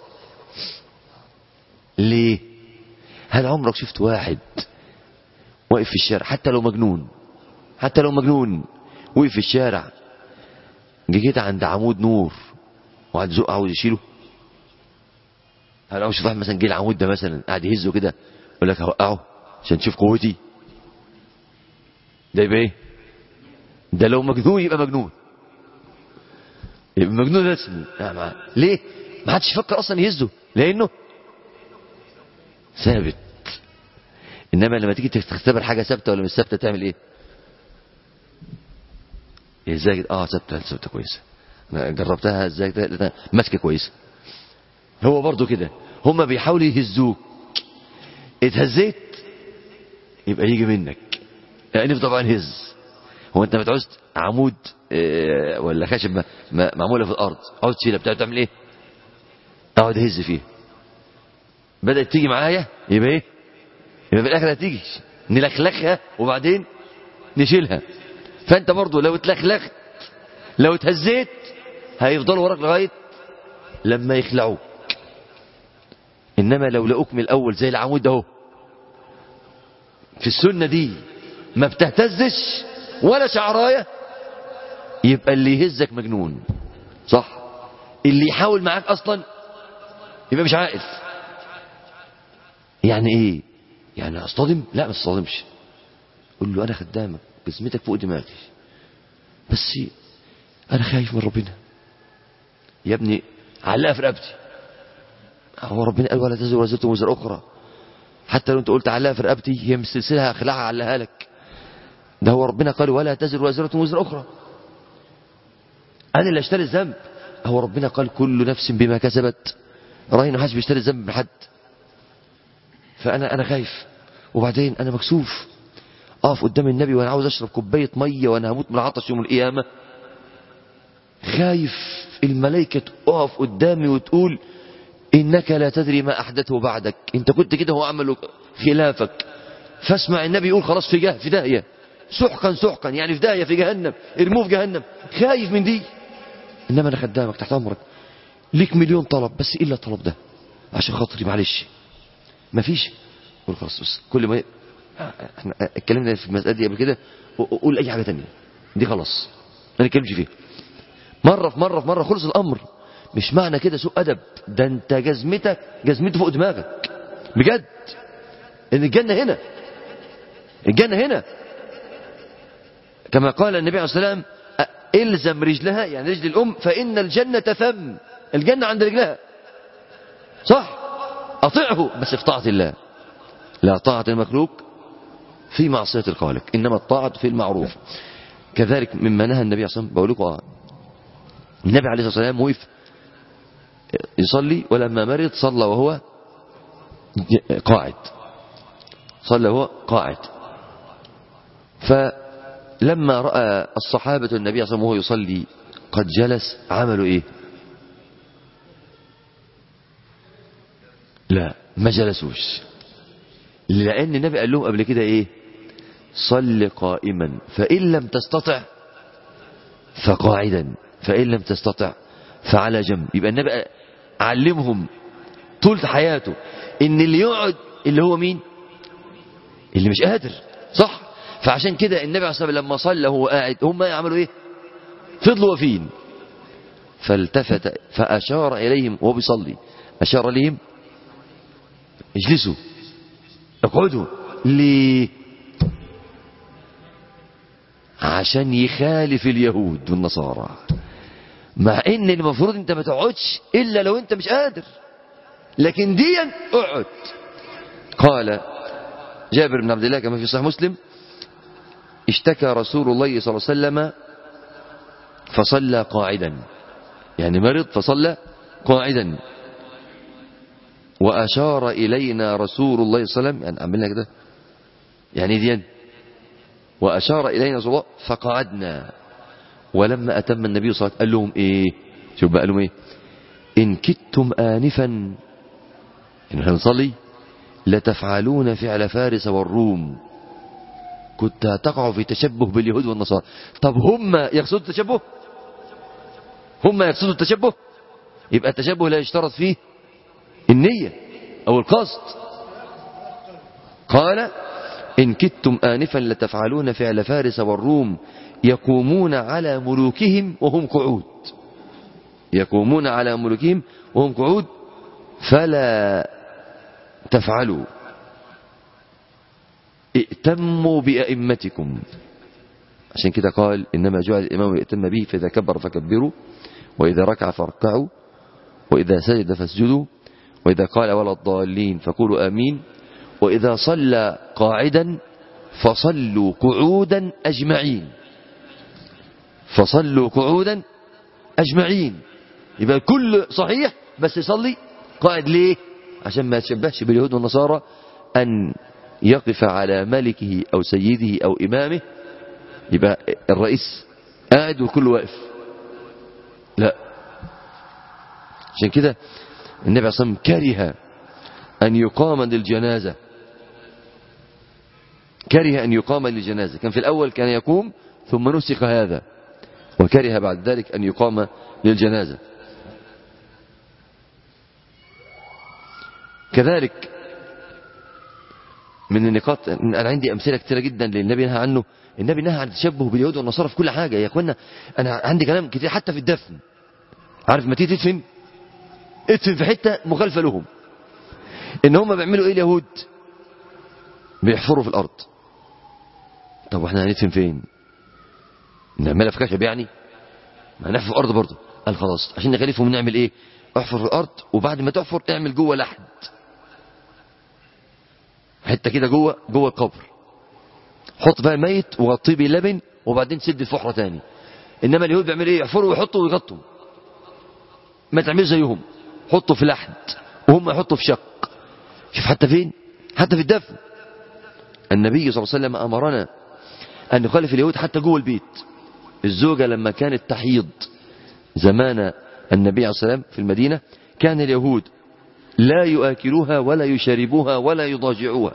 Speaker 1: ليه هل عمرك شفت واحد واقف في الشارع حتى لو مجنون حتى لو مجنون وقف في الشارع جه كده عند عمود نور وقعد يزق عاوز يشيله هل عمرك شفت واحد مثلا جه العمود ده مثلا قاعد يهزه كده يقول لك هوقعه عشان تشوف قوتي ده يبقى ايه ده لو مجنون يبقى مجنون يبقى مجنون رسمي لا ما- ليه ما حدش يفكر اصلا يهزه لانه ثابت انما لما تيجي تختبر حاجه ثابته ولا مش ثابته تعمل ايه ازاي كده؟ اه ثابته ثابته كويسه أنا جربتها ازاي كده؟ لا، ماسكه كويسه هو برضو كده هما بيحاولوا يهزوك اتهزيت يبقى يجي منك يعني طبعا هز هو انت بتعوز عمود آه، ولا خشب م- م- معموله في الارض عاوز تشيلها بتاع تعمل ايه اقعد اهز فيها بدأت تيجي معايا يبقى ايه يبقى في الاخر هتيجي نلخلخها وبعدين نشيلها فانت برضو لو اتلخلخت لو اتهزيت هيفضلوا وراك لغايه لما يخلعوك انما لو لقوك من الاول زي العمود ده اهو في السنه دي ما بتهتزش ولا شعرايه يبقى اللي يهزك مجنون صح اللي يحاول معاك اصلا يبقى مش عاقل يعني ايه يعني اصطدم لا ما اصطدمش قول له انا خدامك جزمتك فوق دماغي بس انا خايف من ربنا يا ابني علقها في رقبتي هو ربنا قال ولا تزر وزرة وزر اخرى
Speaker 2: حتى لو انت قلت عليها في رقبتي هي مش سلسلة هخلعها علها لك ده هو ربنا قال ولا تزر وازرة وزر أخرى أنا اللي اشتري الذنب هو ربنا قال كل نفس بما كسبت رهين محدش بيشتري الذنب من حد فأنا أنا خايف وبعدين أنا مكسوف أقف قدام النبي وأنا عاوز أشرب كوباية مية وأنا هموت من العطش يوم القيامة خايف الملائكة تقف قدامي وتقول إنك لا تدري ما أحدثه بعدك أنت كنت كده هو عمله خلافك فاسمع النبي يقول خلاص في جه في داهية سحقا سحقا يعني في داهية في جهنم ارموه في جهنم خايف من دي إنما أنا خدامك تحت أمرك ليك مليون طلب بس إلا الطلب ده عشان خاطري معلش مفيش قول خلاص بس كل ما ي... احنا اتكلمنا في المسألة دي قبل كده قول أي حاجة تانية دي خلاص ما نتكلمش فيها مرة في مرة في مرة خلص الأمر مش معنى كده سوء أدب ده أنت جزمتك جزمته فوق دماغك بجد إن الجنة هنا الجنة هنا كما قال النبي عليه الصلاة والسلام الزم رجلها يعني رجل الأم فإن الجنة ثم الجنة عند رجلها صح أطيعه بس في طاعة الله لا طاعة المخلوق في معصية الخالق إنما الطاعة في المعروف كذلك مما نهى النبي صلى الله عليه وسلم بقول لكم النبي عليه الصلاة والسلام وقف يصلي ولما مرض صلى وهو قاعد صلى وهو قاعد فلما رأى الصحابة النبي صلى الله عليه وسلم وهو يصلي قد جلس عملوا ايه لا ما جلسوش لأن النبي قال لهم قبل كده ايه صل قائما فإن لم تستطع فقاعدا فإن لم تستطع فعلى جنب يبقى النبي علمهم طول حياته ان اللي يقعد اللي هو مين اللي مش قادر صح فعشان كده النبي عليه الصلاة والسلام لما صلى وهو قاعد هم يعملوا ايه فضلوا واقفين فالتفت فأشار إليهم وهو بيصلي أشار إليهم اجلسوا اقعدوا ليه عشان يخالف اليهود والنصارى مع ان المفروض انت ما تقعدش الا لو انت مش قادر لكن ديا اقعد قال جابر بن عبد الله كما في صحيح مسلم اشتكى رسول الله صلى الله عليه وسلم فصلى قاعدا يعني مرض فصلى قاعدا وأشار إلينا رسول الله صلى الله عليه وسلم يعني عملنا كده يعني ديان وأشار إلينا رسول الله فقعدنا ولما أتم النبي صلى الله عليه وسلم قال لهم إيه شوف بقى لهم إيه إن كدتم آنفا إن هنصلي لتفعلون فعل فارس والروم كنت هتقعوا في تشبه باليهود والنصارى طب هم يقصدوا التشبه هم يقصدوا التشبه يبقى التشبه لا يشترط فيه النية أو القصد قال إن كدتم آنفا لتفعلون فعل فارس والروم يقومون على ملوكهم وهم قعود يقومون على ملوكهم وهم قعود فلا تفعلوا ائتموا بأئمتكم عشان كده قال إنما جعل الإمام يأتم به فإذا كبر فكبروا وإذا ركع فاركعوا وإذا سجد فاسجدوا وإذا قال ولا الضالين فقولوا آمين وإذا صلى قاعدا فصلوا قعودا أجمعين فصلوا قعودا أجمعين يبقى الكل صحيح بس يصلي قاعد ليه عشان ما يتشبهش باليهود والنصارى أن يقف على ملكه أو سيده أو إمامه يبقى الرئيس قاعد والكل واقف لا عشان كده النبي عليه الصلاة والسلام كره أن يقام للجنازة كره أن يقام للجنازة كان في الأول كان يقوم ثم نسخ هذا وكره بعد ذلك أن يقام للجنازة كذلك من النقاط أنا عندي أمثلة كثيرة جدا للنبي نهى عنه النبي نهى عن التشبه باليهود والنصارى في كل حاجة يا أخوانا أنا عندي كلام كتير حتى في الدفن عارف ما تيجي تدفن ادفن في حتة مخالفة لهم ان هم بيعملوا ايه اليهود بيحفروا في الارض طب واحنا هندفن فين نعملها في خشب يعني ما نحفر في الارض برضه قال خلاص عشان نخالفهم نعمل ايه احفر في الارض وبعد ما تحفر اعمل جوه لحد حته كده جوه جوه القبر حط بقى الميت وغطيه باللبن وبعدين سد الفحره تاني انما اليهود بيعملوا ايه يحفروا ويحطوا ويغطوا ما تعملش زيهم حطوا في لحد وهم يحطوا في شق شوف حتى فين حتى في الدفن النبي صلى الله عليه وسلم امرنا ان نخالف اليهود حتى جوه البيت الزوجه لما كانت تحيض زمان النبي عليه الصلاه والسلام في المدينه كان اليهود لا يؤكلوها ولا يشربوها ولا يضاجعوها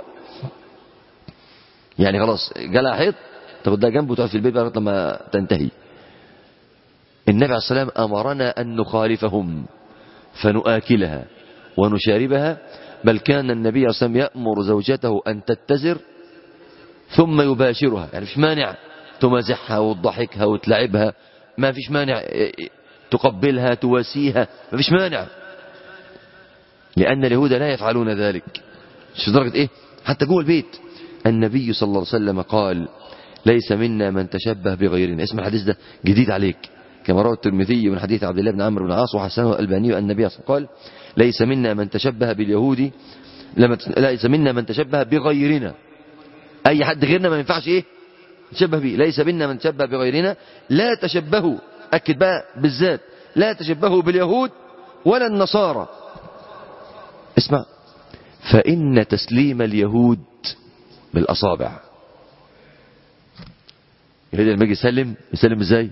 Speaker 2: يعني خلاص جالها حيض تاخدها جنبه وتقعد في البيت بقى لغايه لما تنتهي النبي عليه الصلاه والسلام امرنا ان نخالفهم فنؤكلها ونشاربها بل كان النبي عليه الصلاه والسلام يامر زوجته ان تتزر ثم يباشرها يعني مش مانع تمازحها وتضحكها وتلعبها ما فيش مانع تقبلها تواسيها ما فيش مانع لأن اليهود لا يفعلون ذلك شوف درجة إيه حتى جوه البيت النبي صلى الله عليه وسلم قال ليس منا من تشبه بغيرنا اسم الحديث ده جديد عليك كما روى الترمذي من حديث عبد الله بن عمرو بن العاص وحسنه الألباني أن النبي صلى الله عليه وسلم قال ليس منا من تشبه باليهود لما ليس منا من تشبه بغيرنا أي حد غيرنا ما ينفعش إيه تشبه به ليس منا من تشبه بغيرنا لا تشبهوا أكد بقى بالذات لا تشبهوا باليهود ولا النصارى اسمع فإن تسليم اليهود بالأصابع اليهود لما يجي يسلم يسلم ازاي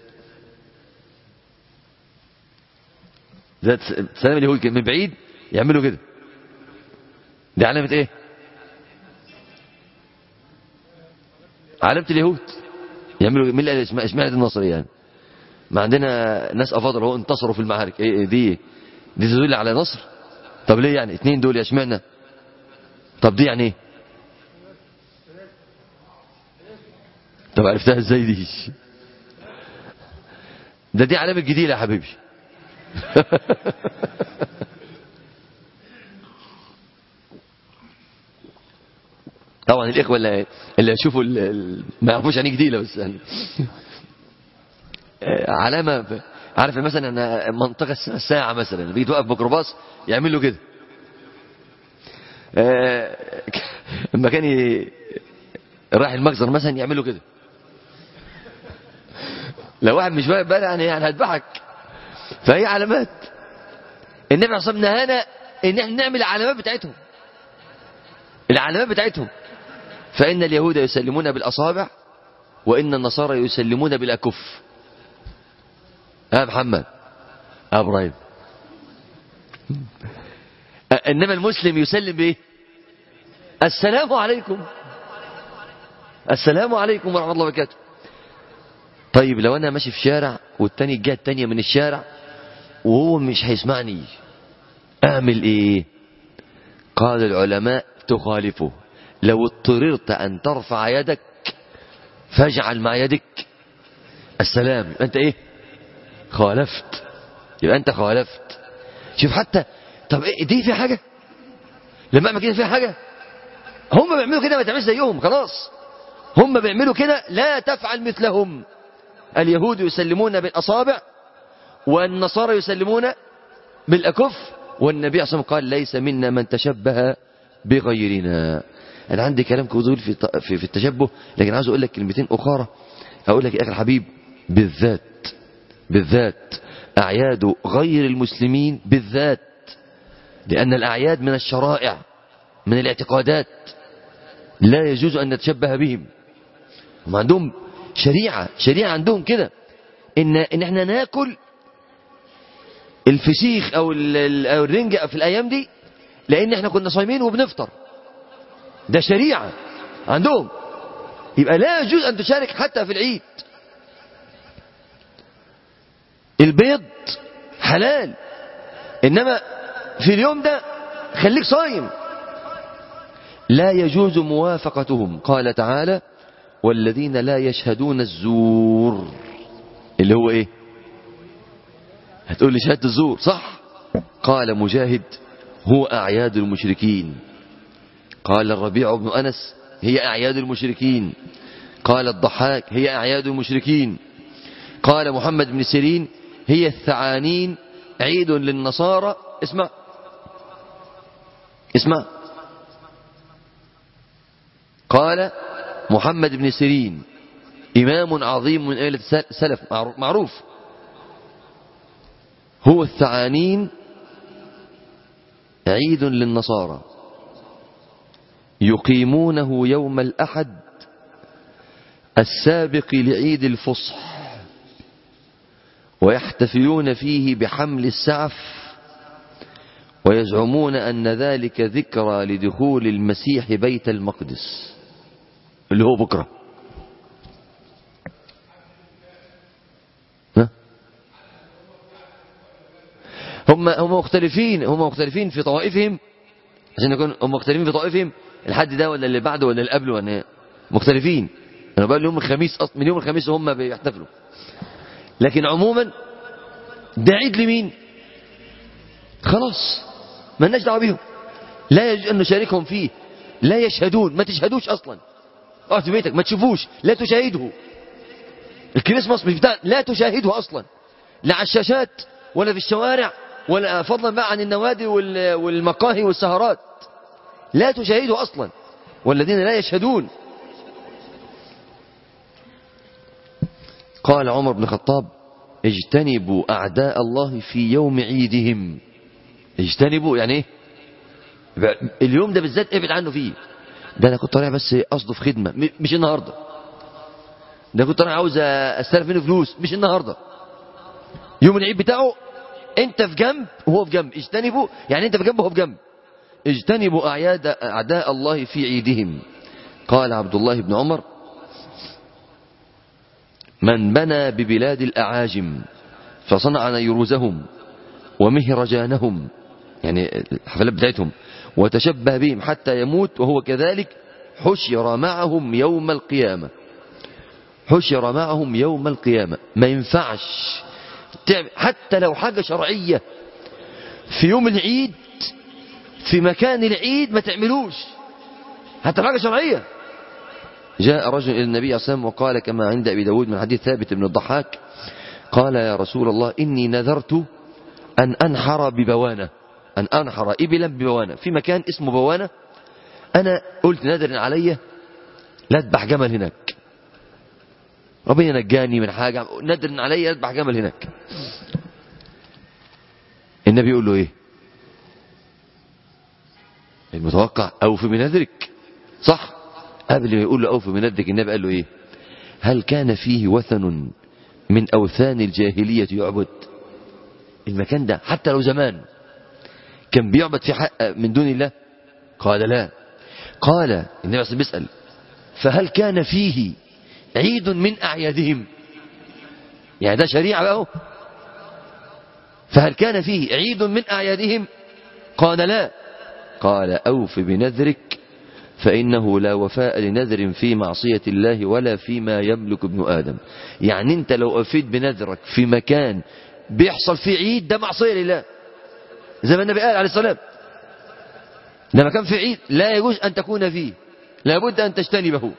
Speaker 2: زي سلام اليهود كده من بعيد يعملوا كده دي علامة ايه علامة اليهود يعملوا مين اللي قال اشمعنى النصر يعني ما عندنا ناس افاضل هو انتصروا في المعارك ايه دي دي تدل على نصر طب ليه يعني اتنين دول يا اشمعنى طب دي يعني ايه طب عرفتها ازاي دي ده دي علامة جديدة يا حبيبي طبعا الاخوه اللي اللي يشوفوا ما يعرفوش يعني جديده بس يعني علامه عارف مثلا انا منطقه الساعه مثلا بيجي توقف ميكروباص يعمل له كده لما كان رايح المجزر مثلا يعمل له كده لو واحد مش واقف بقى يعني يعني هتضحك فهي علامات النبي عليه الصلاه والسلام نهانا ان احنا نعمل العلامات بتاعتهم العلامات بتاعتهم فان اليهود يسلمون بالاصابع وان النصارى يسلمون بالاكف يا محمد يا ابراهيم انما المسلم يسلم بايه السلام عليكم السلام عليكم ورحمه الله وبركاته طيب لو انا ماشي في شارع والتاني الجهه التانيه من الشارع وهو مش هيسمعني اعمل ايه قال العلماء تخالفه لو اضطررت ان ترفع يدك فاجعل مع يدك السلام يبقى انت ايه خالفت يبقى انت خالفت شوف حتى طب ايه دي في حاجه لما اعمل كده فيها حاجه هم بيعملوا كده ما تعملش زيهم خلاص هم بيعملوا كده لا تفعل مثلهم اليهود يسلمون بالاصابع والنصارى يسلمون بالاكف والنبي صلى الله عليه وسلم قال ليس منا من تشبه بغيرنا انا عندي كلام كذول في في, في التشبه لكن عاوز اقول لك كلمتين اخرى اقول لك يا اخي الحبيب بالذات بالذات اعياد غير المسلمين بالذات لان الاعياد من الشرائع من الاعتقادات لا يجوز ان نتشبه بهم هم عندهم شريعه شريعه عندهم كده ان ان احنا ناكل الفسيخ او او الرنجة في الايام دي لان احنا كنا صايمين وبنفطر ده شريعة عندهم يبقى لا يجوز ان تشارك حتى في العيد البيض حلال انما في اليوم ده خليك صايم لا يجوز موافقتهم قال تعالى والذين لا يشهدون الزور اللي هو ايه هتقول لي شهادة الزور صح قال مجاهد هو أعياد المشركين قال الربيع بن أنس هي أعياد المشركين قال الضحاك هي أعياد المشركين قال محمد بن سيرين هي الثعانين عيد للنصارى اسمع اسمع قال محمد بن سيرين إمام عظيم من أهل السلف معروف هو الثعانين عيد للنصارى يقيمونه يوم الأحد السابق لعيد الفصح ويحتفلون فيه بحمل السعف ويزعمون أن ذلك ذكرى لدخول المسيح بيت المقدس اللي هو بكرة ها؟ هم هم مختلفين هم مختلفين في طوائفهم عشان يكون هم مختلفين في طوائفهم الحد ده ولا اللي بعده ولا اللي قبله ولا مختلفين انا بقول يوم الخميس أصلا من يوم الخميس هم بيحتفلوا لكن عموما ده عيد لمين خلاص ما لناش دعوه بيهم لا يجوز ان نشاركهم فيه لا يشهدون ما تشهدوش اصلا اقعد في بيتك ما تشوفوش لا تشاهده الكريسماس مش بتاع لا تشاهده اصلا لا على الشاشات ولا في الشوارع ولا فضلا بقى عن النوادي والمقاهي والسهرات لا تشاهده اصلا والذين لا يشهدون قال عمر بن الخطاب اجتنبوا أعداء الله في يوم عيدهم اجتنبوا يعني ايه اليوم ده بالذات ابعد عنه فيه ده انا كنت طالع بس قصده في خدمة مش النهاردة ده كنت طالع عاوز استلف منه فلوس مش النهاردة يوم العيد بتاعه انت في جنب وهو في جنب اجتنبوا يعني انت في جنب وهو في جنب اجتنبوا أعياد أعداء الله في عيدهم قال عبد الله بن عمر من بنى ببلاد الأعاجم فصنع نيروزهم ومهرجانهم يعني الحفلات بتاعتهم وتشبه بهم حتى يموت وهو كذلك حشر معهم يوم القيامة حشر معهم يوم القيامة ما ينفعش حتى لو حاجة شرعية في يوم العيد في مكان العيد ما تعملوش حتى حاجة شرعية جاء رجل إلى النبي صلى الله عليه وسلم وقال كما عند أبي داود من حديث ثابت بن الضحاك قال يا رسول الله إني نذرت أن أنحر ببوانة أن أنحر إبلا ببوانة في مكان اسمه بوانة أنا قلت نذر علي لا أذبح جمل هناك ربنا نجاني من حاجة نذر علي أذبح جمل هناك النبي يقول له إيه المتوقع أوفي بنذرك صح قبل ما يقول له أوفي بنذرك النبي قال له إيه هل كان فيه وثن من أوثان الجاهلية يعبد المكان ده حتى لو زمان كان بيعبد في حق من دون الله قال لا قال النبي صلى بيسأل فهل كان فيه عيد من أعيادهم يعني ده شريعة بقى فهل كان فيه عيد من أعيادهم قال لا قال أوف بنذرك فإنه لا وفاء لنذر في معصية الله ولا فيما يملك ابن آدم يعني أنت لو أفيد بنذرك في مكان بيحصل فيه عيد ده معصية لله زي ما النبي قال عليه السلام لما كان في عيد لا يجوز أن تكون فيه لابد أن تجتنبه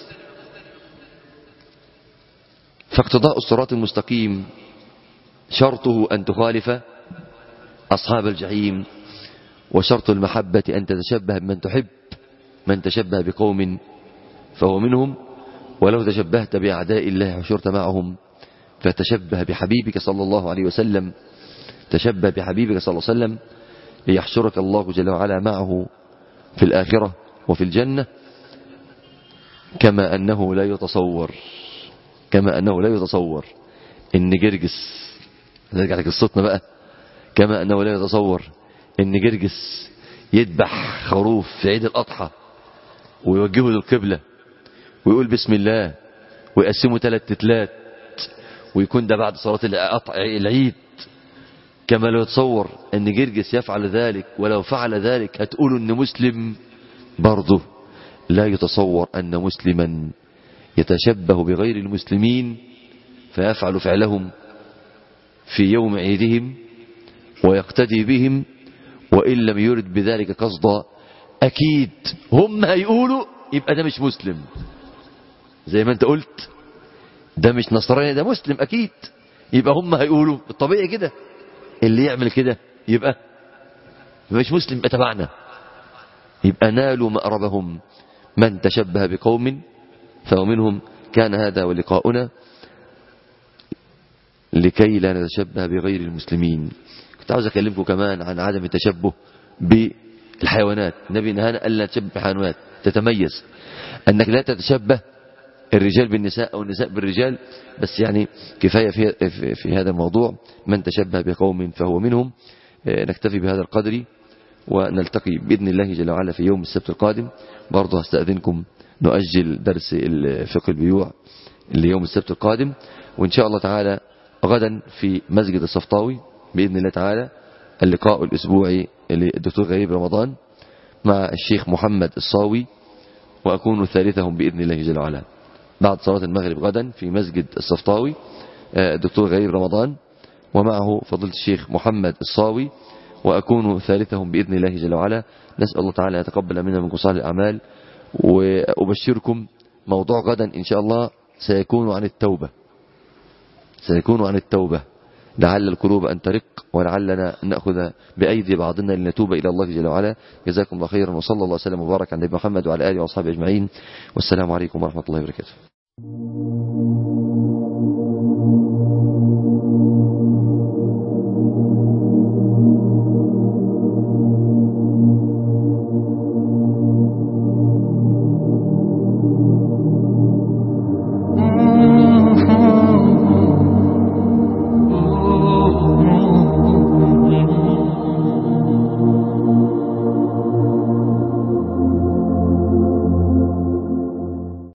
Speaker 2: فاقتضاء الصراط المستقيم شرطه أن تخالف أصحاب الجحيم وشرط المحبة أن تتشبه بمن تحب من تشبه بقوم فهو منهم ولو تشبهت بأعداء الله وشرت معهم فتشبه بحبيبك صلى الله عليه وسلم تشبه بحبيبك صلى الله عليه وسلم ليحشرك الله جل وعلا معه في الآخرة وفي الجنة كما أنه لا يتصور كما أنه لا يتصور إن جرجس نرجع لقصتنا بقى كما أنه لا يتصور إن جرجس يذبح خروف في عيد الأضحى ويوجهه للقبلة ويقول بسم الله ويقسمه ثلاث تتلات ويكون ده بعد صلاة العيد كما لو يتصور أن جرجس يفعل ذلك ولو فعل ذلك هتقولوا أن مسلم برضه لا يتصور أن مسلما يتشبه بغير المسلمين فيفعل فعلهم في يوم عيدهم ويقتدي بهم وإن لم يرد بذلك قصدا أكيد هم هيقولوا يبقى ده مش مسلم زي ما انت قلت ده مش نصراني ده مسلم أكيد يبقى هم هيقولوا الطبيعي كده اللي يعمل كده يبقى مش مسلم يبقى تبعنا يبقى نالوا مأربهم من تشبه بقوم فهو منهم كان هذا ولقاؤنا لكي لا نتشبه بغير المسلمين كنت عاوز أكلمكم كمان عن عدم التشبه بالحيوانات النبي نهانا ألا تشبه بالحيوانات تتميز أنك لا تتشبه الرجال بالنساء أو النساء بالرجال بس يعني كفاية في, في, في هذا الموضوع من تشبه بقوم فهو منهم نكتفي بهذا القدر ونلتقي بإذن الله جل وعلا في يوم السبت القادم برضه هستأذنكم نؤجل درس فقه البيوع ليوم السبت القادم وإن شاء الله تعالى غدا في مسجد الصفطاوي بإذن الله تعالى اللقاء الأسبوعي للدكتور غريب رمضان مع الشيخ محمد الصاوي وأكون ثالثهم بإذن الله جل وعلا بعد صلاة المغرب غدا في مسجد الصفطاوي الدكتور غريب رمضان ومعه فضيلة الشيخ محمد الصاوي وأكون ثالثهم بإذن الله جل وعلا نسأل الله تعالى يتقبل منا منكم صالح الأعمال وأبشركم موضوع غدا إن شاء الله سيكون عن التوبة سيكون عن التوبة لعل القلوب أن ترق ولعلنا نأخذ بأيدي بعضنا لنتوب إلى الله جل وعلا جزاكم الله خيرا وصلى الله وسلم وبارك على النبي محمد وعلى آله وأصحابه أجمعين والسلام عليكم ورحمة الله وبركاته